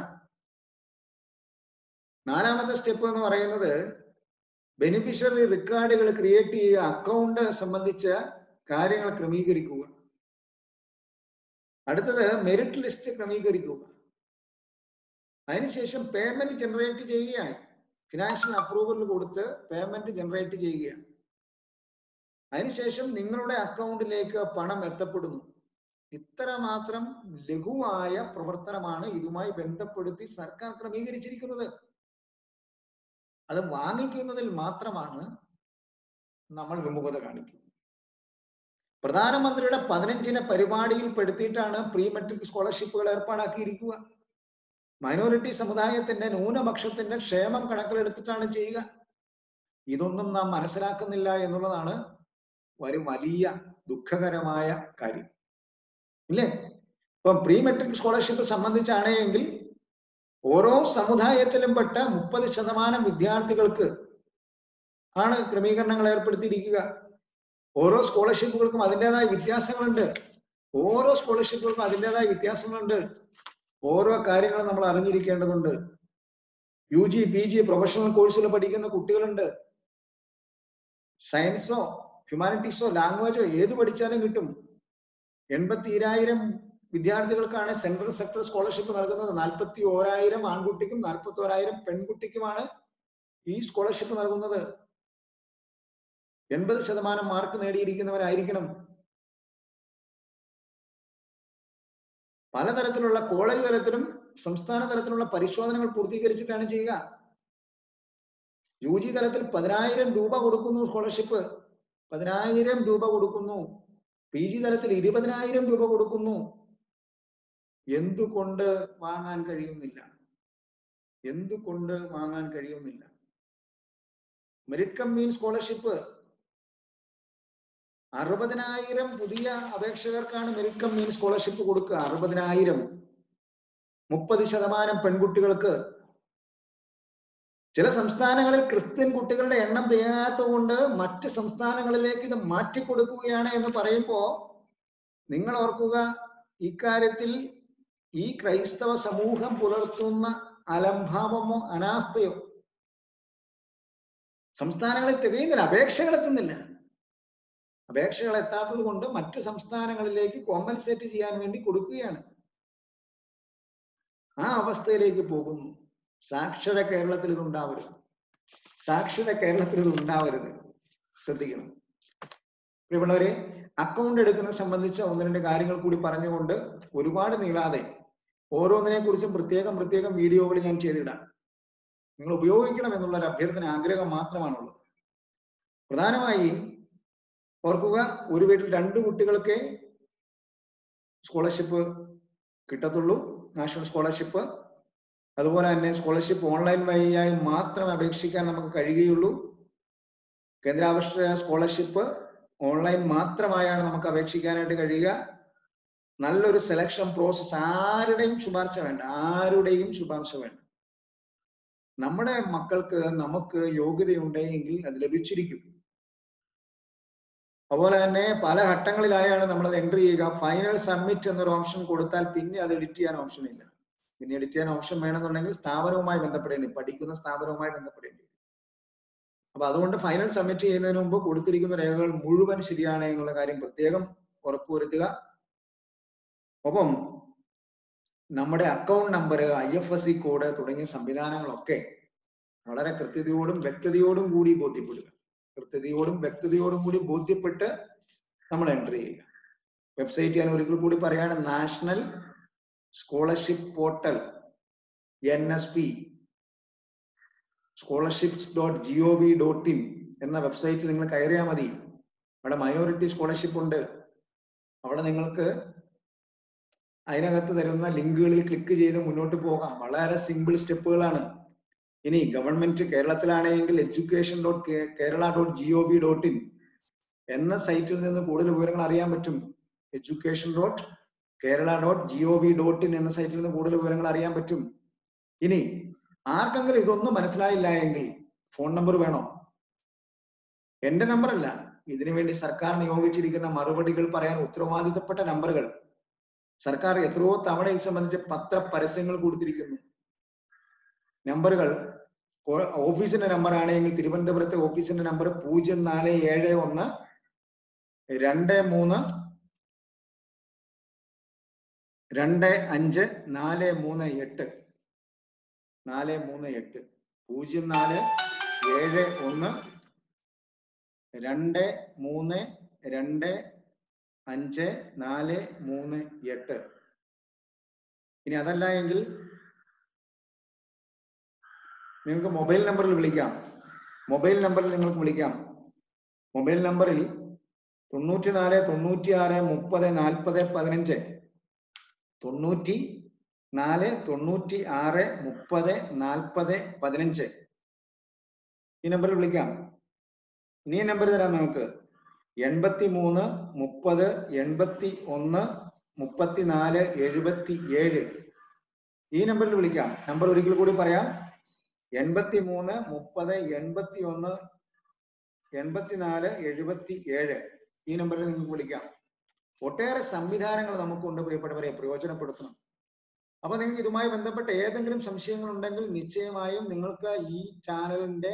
നാലാമത്തെ സ്റ്റെപ്പ് എന്ന് പറയുന്നത് ബെനിഫിഷ്യറി റെക്കോർഡുകൾ ക്രിയേറ്റ് ചെയ്യുക അക്കൗണ്ട് സംബന്ധിച്ച കാര്യങ്ങൾ ക്രമീകരിക്കുക അടുത്തത് മെറിറ്റ് ലിസ്റ്റ് ക്രമീകരിക്കുക അതിനുശേഷം പേയ്മെന്റ് ജനറേറ്റ് ചെയ്യുകയാണ് ഫിനാൻഷ്യൽ അപ്രൂവൽ കൊടുത്ത് പേയ്മെന്റ് ജനറേറ്റ് ചെയ്യുകയാണ് അതിനുശേഷം നിങ്ങളുടെ അക്കൗണ്ടിലേക്ക് പണം എത്തപ്പെടുന്നു ഇത്ര മാത്രം ലഘുവായ പ്രവർത്തനമാണ് ഇതുമായി ബന്ധപ്പെടുത്തി സർക്കാർ ക്രമീകരിച്ചിരിക്കുന്നത് അത് വാങ്ങിക്കുന്നതിൽ മാത്രമാണ് നമ്മൾ വിമുഖത കാണിക്കുന്നത് പ്രധാനമന്ത്രിയുടെ പതിനഞ്ചിന് പരിപാടിയിൽ പെടുത്തിയിട്ടാണ് പ്രീ മെട്രിക് സ്കോളർഷിപ്പുകൾ ഏർപ്പാടാക്കിയിരിക്കുക മൈനോറിറ്റി സമുദായത്തിന്റെ ന്യൂനപക്ഷത്തിന്റെ ക്ഷേമം കണക്കിലെടുത്തിട്ടാണ് ചെയ്യുക ഇതൊന്നും നാം മനസ്സിലാക്കുന്നില്ല എന്നുള്ളതാണ് ഒരു വലിയ ദുഃഖകരമായ കാര്യം ഇല്ലേ ഇപ്പം പ്രീ മെട്രിക് സ്കോളർഷിപ്പ് സംബന്ധിച്ചാണ് എങ്കിൽ ഓരോ സമുദായത്തിലും പെട്ട മുപ്പത് ശതമാനം വിദ്യാർത്ഥികൾക്ക് ആണ് ക്രമീകരണങ്ങൾ ഏർപ്പെടുത്തിയിരിക്കുക ഓരോ സ്കോളർഷിപ്പുകൾക്കും അതിൻ്റെതായ വ്യത്യാസങ്ങളുണ്ട് ഓരോ സ്കോളർഷിപ്പുകൾക്കും അതിൻ്റെതായ വ്യത്യാസങ്ങളുണ്ട് ഓരോ കാര്യങ്ങളും നമ്മൾ അറിഞ്ഞിരിക്കേണ്ടതുണ്ട് U G P G professional കോഴ്സിൽ പഠിക്കുന്ന കുട്ടികളുണ്ട് സയൻസോ ഹ്യൂമാനിറ്റീസോ ലാംഗ്വേജോ ഏത് പഠിച്ചാലും കിട്ടും എൺപത്തിരായിരം വിദ്യാർത്ഥികൾക്കാണ് സെൻട്രൽ സെക്ടർ സ്കോളർഷിപ്പ് നൽകുന്നത് നാൽപ്പത്തി ഓരായിരം ആൺകുട്ടിക്കും നാൽപ്പത്തി ഓരായിരം പെൺകുട്ടിക്കുമാണ് ഈ സ്കോളർഷിപ്പ് നൽകുന്നത് എൺപത് ശതമാനം മാർക്ക് നേടിയിരിക്കുന്നവരായിരിക്കണം പലതരത്തിലുള്ള കോളേജ് തലത്തിലും സംസ്ഥാന തലത്തിലുള്ള പരിശോധനകൾ പൂർത്തീകരിച്ചിട്ടാണ് ചെയ്യുക യു ജി തലത്തിൽ പതിനായിരം രൂപ കൊടുക്കുന്നു സ്കോളർഷിപ്പ് പതിനായിരം രൂപ കൊടുക്കുന്നു പി ജി തലത്തിൽ ഇരുപതിനായിരം രൂപ കൊടുക്കുന്നു എന്തുകൊണ്ട് വാങ്ങാൻ കഴിയുന്നില്ല എന്തുകൊണ്ട് വാങ്ങാൻ കഴിയുന്നില്ല മെറിറ്റ് കം മീൻ സ്കോളർഷിപ്പ് അറുപതിനായിരം പുതിയ അപേക്ഷകർക്കാണ് മെറിറ്റ് കം മീൻ സ്കോളർഷിപ്പ് കൊടുക്കുക അറുപതിനായിരം മുപ്പത് ശതമാനം പെൺകുട്ടികൾക്ക് ചില സംസ്ഥാനങ്ങളിൽ ക്രിസ്ത്യൻ കുട്ടികളുടെ എണ്ണം തികയാത്തതുകൊണ്ട് മറ്റ് സംസ്ഥാനങ്ങളിലേക്ക് ഇത് മാറ്റിക്കൊടുക്കുകയാണ് എന്ന് പറയുമ്പോ നിങ്ങൾ ഓർക്കുക ഇക്കാര്യത്തിൽ ഈ ക്രൈസ്തവ സമൂഹം പുലർത്തുന്ന അലംഭാവമോ അനാസ്ഥയോ സംസ്ഥാനങ്ങളിൽ തികയുന്നില്ല അപേക്ഷകൾ എത്തുന്നില്ല അപേക്ഷകൾ എത്താത്തത് കൊണ്ട് മറ്റ് സംസ്ഥാനങ്ങളിലേക്ക് കോമ്പൻസേറ്റ് ചെയ്യാൻ വേണ്ടി കൊടുക്കുകയാണ് ആ അവസ്ഥയിലേക്ക് പോകുന്നു സാക്ഷര കേരളത്തിൽ ഇത് ഉണ്ടാവരുത് സാക്ഷര കേരളത്തിൽ ഇത് ഉണ്ടാവരുത് ശ്രദ്ധിക്കണം പ്രിയമുള്ളവരെ അക്കൗണ്ട് എടുക്കുന്നത് സംബന്ധിച്ച ഒന്ന് രണ്ട് കാര്യങ്ങൾ കൂടി പറഞ്ഞുകൊണ്ട് ഒരുപാട് നീളാതെ ഓരോന്നിനെ കുറിച്ചും പ്രത്യേകം പ്രത്യേകം വീഡിയോകൾ ഞാൻ ചെയ്തിടാം നിങ്ങൾ ഉപയോഗിക്കണം എന്നുള്ള ഒരു അഭ്യർത്ഥന ആഗ്രഹം മാത്രമാണുള്ളത് പ്രധാനമായും ഓർക്കുക ഒരു വീട്ടിൽ രണ്ട് കുട്ടികൾക്ക് സ്കോളർഷിപ്പ് കിട്ടത്തുള്ളൂ നാഷണൽ സ്കോളർഷിപ്പ് അതുപോലെ തന്നെ സ്കോളർഷിപ്പ് ഓൺലൈൻ വഴിയായി മാത്രം അപേക്ഷിക്കാൻ നമുക്ക് കഴിയുകയുള്ളൂ കേന്ദ്രാവിഷ്കൃത സ്കോളർഷിപ്പ് ഓൺലൈൻ മാത്രമായാണ് നമുക്ക് അപേക്ഷിക്കാനായിട്ട് കഴിയുക നല്ലൊരു സെലക്ഷൻ പ്രോസസ് ആരുടെയും ശുപാർശ വേണ്ട ആരുടെയും ശുപാർശ വേണ്ട നമ്മുടെ മക്കൾക്ക് നമുക്ക് യോഗ്യതയുണ്ടെങ്കിൽ അത് ലഭിച്ചിരിക്കും അതുപോലെ തന്നെ പല ഘട്ടങ്ങളിലായാണ് നമ്മൾ അത് എൻട്രി ചെയ്യുക ഫൈനൽ സബ്മിറ്റ് എന്നൊരു ഓപ്ഷൻ കൊടുത്താൽ പിന്നെ അത് എഡിറ്റ് ചെയ്യാൻ ഓപ്ഷൻ ഇല്ല പിന്നെ എഡിറ്റ് ചെയ്യാൻ ഓപ്ഷൻ വേണമെന്നുണ്ടെങ്കിൽ സ്ഥാപനവുമായി ബന്ധപ്പെടേണ്ടി പഠിക്കുന്ന സ്ഥാപനവുമായി ബന്ധപ്പെടേണ്ടി അപ്പൊ അതുകൊണ്ട് ഫൈനൽ സബ്മിറ്റ് ചെയ്യുന്നതിന് മുമ്പ് കൊടുത്തിരിക്കുന്ന രേഖകൾ മുഴുവൻ ശരിയാണ് എന്നുള്ള കാര്യം പ്രത്യേകം ഉറപ്പുവരുത്തുക ഒപ്പം നമ്മുടെ account number I F S C code തുടങ്ങിയ സംവിധാനങ്ങളൊക്കെ വളരെ കൃത്യതയോടും വ്യക്തതയോടും കൂടി ബോധ്യപ്പെടുക കൃത്യതയോടും വ്യക്തതയോടും കൂടി ബോധ്യപ്പെട്ട് നമ്മൾ എൻട്രി ചെയ്യുക വെബ്സൈറ്റ് ഞാൻ ഒരിക്കൽ കൂടി പറയാണ് national scholarship portal N S P scholarships dot G O V dot in എന്ന വെബ്സൈറ്റിൽ നിങ്ങൾ കയറിയാൽ മതി അവിടെ മൈനോറിറ്റി സ്കോളർഷിപ്പ് ഉണ്ട് അവിടെ നിങ്ങൾക്ക് അതിനകത്ത് തരുന്ന ലിങ്കുകളിൽ ക്ലിക്ക് ചെയ്ത് മുന്നോട്ട് പോകാം വളരെ സിമ്പിൾ സ്റ്റെപ്പുകളാണ് ഇനി ഗവൺമെന്റ് കേരളത്തിലാണെങ്കിൽ education dot Kerala dot G O V dot in എന്ന സൈറ്റിൽ നിന്ന് കൂടുതൽ വിവരങ്ങൾ അറിയാൻ പറ്റും education dot Kerala dot G O V dot in എന്ന സൈറ്റിൽ നിന്ന് കൂടുതൽ വിവരങ്ങൾ അറിയാൻ പറ്റും ഇനി ആർക്കെങ്കിലും ഇതൊന്നും മനസ്സിലായില്ല എങ്കിൽ ഫോൺ നമ്പർ വേണോ എന്റെ നമ്പർ അല്ല ഇതിനു വേണ്ടി സർക്കാർ നിയോഗിച്ചിരിക്കുന്ന മറുപടികൾ പറയാൻ ഉത്തരവാദിത്തപ്പെട്ട നമ്പറുകൾ സർക്കാർ എത്രയോ തവണ ഇത് സംബന്ധിച്ച് പത്ര പരസ്യങ്ങൾ കൊടുത്തിരിക്കുന്നു നമ്പറുകൾ ഓഫീസിന്റെ നമ്പർ ആണെങ്കിൽ തിരുവനന്തപുരത്തെ ഓഫീസിന്റെ നമ്പർ പൂജ്യം നാല് ഏഴ് ഒന്ന് രണ്ട് മൂന്ന് രണ്ട് അഞ്ച് നാല് മൂന്ന് എട്ട് നാല് മൂന്ന് എട്ട് പൂജ്യം നാല് ഏഴ് ഒന്ന് രണ്ട് മൂന്ന് രണ്ട് അഞ്ച് നാല് മൂന്ന് എട്ട് ഇനി അതല്ല എങ്കിൽ നിങ്ങൾക്ക് മൊബൈൽ നമ്പറിൽ വിളിക്കാം മൊബൈൽ നമ്പറിൽ നിങ്ങൾക്ക് വിളിക്കാം മൊബൈൽ നമ്പറിൽ തൊണ്ണൂറ്റി നാല് തൊണ്ണൂറ്റി ആറ് മുപ്പത് നാൽപ്പത് പതിനഞ്ച് തൊണ്ണൂറ്റി നാല് തൊണ്ണൂറ്റി ആറ് മുപ്പത് നാൽപ്പത് പതിനഞ്ച് ഈ നമ്പറിൽ വിളിക്കാം ഇനി ഈ നമ്പർ തരാം നമുക്ക് എൺപത്തി മൂന്ന് മുപ്പത് എൺപത്തി ഒന്ന് മുപ്പത്തിനാല് എഴുപത്തി ഏഴ് ഈ നമ്പറിൽ വിളിക്കാം നമ്പർ ഒരിക്കൽ കൂടി പറയാം എൺപത്തി മൂന്ന് മുപ്പത് എൺപത്തി ഒന്ന് എൺപത്തിനാല് എഴുപത്തി ഏഴ് ഈ നമ്പറിൽ നിങ്ങൾക്ക് വിളിക്കാം ഒട്ടേറെ സംവിധാനങ്ങൾ നമുക്കുണ്ട് പ്രിയപ്പെട്ടവരെ പ്രയോജനപ്പെടുത്തണം അപ്പൊ നിങ്ങൾക്ക് ഇതുമായി ബന്ധപ്പെട്ട ഏതെങ്കിലും സംശയങ്ങൾ ഉണ്ടെങ്കിൽ നിശ്ചയമായും നിങ്ങൾക്ക് ഈ ചാനലിന്റെ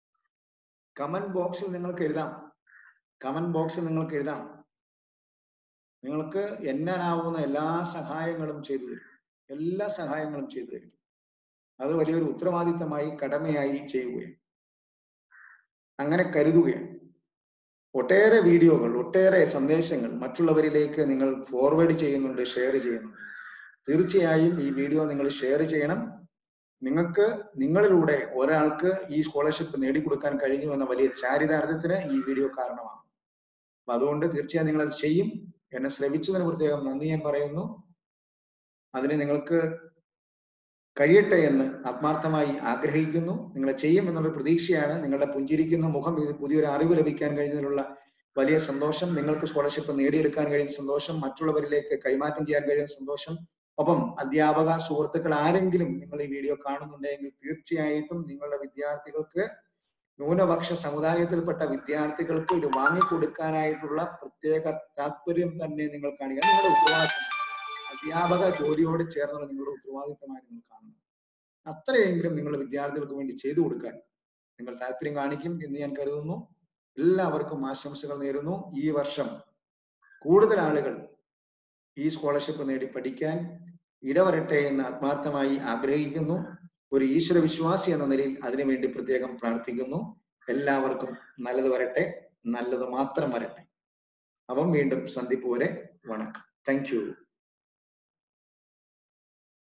കമന്റ് ബോക്സിൽ നിങ്ങൾക്ക് എഴുതാം കമന്റ് ബോക്സിൽ നിങ്ങൾക്ക് എഴുതാം നിങ്ങൾക്ക് എന്നാനാവുന്ന എല്ലാ സഹായങ്ങളും ചെയ്തു തരും എല്ലാ സഹായങ്ങളും ചെയ്തു തരും അത് വലിയൊരു ഉത്തരവാദിത്തമായി കടമയായി ചെയ്യുകയാണ് അങ്ങനെ കരുതുകയാണ് ഒട്ടേറെ വീഡിയോകൾ ഒട്ടേറെ സന്ദേശങ്ങൾ മറ്റുള്ളവരിലേക്ക് നിങ്ങൾ ഫോർവേഡ് ചെയ്യുന്നുണ്ട് ഷെയർ ചെയ്യുന്നുണ്ട് തീർച്ചയായും ഈ വീഡിയോ നിങ്ങൾ ഷെയർ ചെയ്യണം നിങ്ങൾക്ക് നിങ്ങളിലൂടെ ഒരാൾക്ക് ഈ സ്കോളർഷിപ്പ് നേടിക്കൊടുക്കാൻ കഴിഞ്ഞു എന്ന വലിയ ചാരിതാർത്ഥ്യത്തിന് ഈ വീഡിയോ കാരണമാണ് അപ്പൊ അതുകൊണ്ട് തീർച്ചയായും നിങ്ങൾ അത് ചെയ്യും എന്നെ ശ്രവിച്ചതിന് പ്രത്യേകം നന്ദി ഞാൻ പറയുന്നു അതിന് നിങ്ങൾക്ക് കഴിയട്ടെ എന്ന് ആത്മാർത്ഥമായി ആഗ്രഹിക്കുന്നു നിങ്ങൾ ചെയ്യും എന്നുള്ള പ്രതീക്ഷയാണ് നിങ്ങളുടെ പുഞ്ചിരിക്കുന്ന മുഖം ഇത് പുതിയൊരു അറിവ് ലഭിക്കാൻ കഴിഞ്ഞതിലുള്ള വലിയ സന്തോഷം നിങ്ങൾക്ക് സ്കോളർഷിപ്പ് നേടിയെടുക്കാൻ കഴിയുന്ന സന്തോഷം മറ്റുള്ളവരിലേക്ക് കൈമാറ്റം ചെയ്യാൻ കഴിയുന്ന സന്തോഷം ഒപ്പം അധ്യാപക സുഹൃത്തുക്കൾ ആരെങ്കിലും നിങ്ങൾ ഈ വീഡിയോ കാണുന്നുണ്ടെങ്കിൽ തീർച്ചയായിട്ടും നിങ്ങളുടെ വിദ്യാർത്ഥികൾക്ക് ന്യൂനപക്ഷ സമുദായത്തിൽപ്പെട്ട വിദ്യാർത്ഥികൾക്ക് ഇത് വാങ്ങിക്കൊടുക്കാനായിട്ടുള്ള പ്രത്യേക താല്പര്യം തന്നെ നിങ്ങൾ കാണിക്കുക നിങ്ങളുടെ ഉത്തരവാദിത്തം അധ്യാപക ജോലിയോട് ചേർന്നുള്ള നിങ്ങളുടെ ഉത്തരവാദിത്തമായി നിങ്ങൾ കാണുന്നു അത്രയെങ്കിലും നിങ്ങൾ വിദ്യാർത്ഥികൾക്ക് വേണ്ടി ചെയ്തു കൊടുക്കാൻ നിങ്ങൾ താല്പര്യം കാണിക്കും എന്ന് ഞാൻ കരുതുന്നു എല്ലാവർക്കും ആശംസകൾ നേരുന്നു ഈ വർഷം കൂടുതൽ ആളുകൾ ഈ സ്കോളർഷിപ്പ് നേടി പഠിക്കാൻ ഇടവരട്ടെ എന്ന് ആത്മാർത്ഥമായി ആഗ്രഹിക്കുന്നു ഒരു ഈശ്വര വിശ്വാസി എന്ന നിലയിൽ അതിനുവേണ്ടി പ്രത്യേകം പ്രാർത്ഥിക്കുന്നു എല്ലാവർക്കും നല്ലത് വരട്ടെ നല്ലത് മാത്രം വരട്ടെ അപ്പം വീണ്ടും സന്ധിപ്പ് വരെ വണക്കം താങ്ക് യു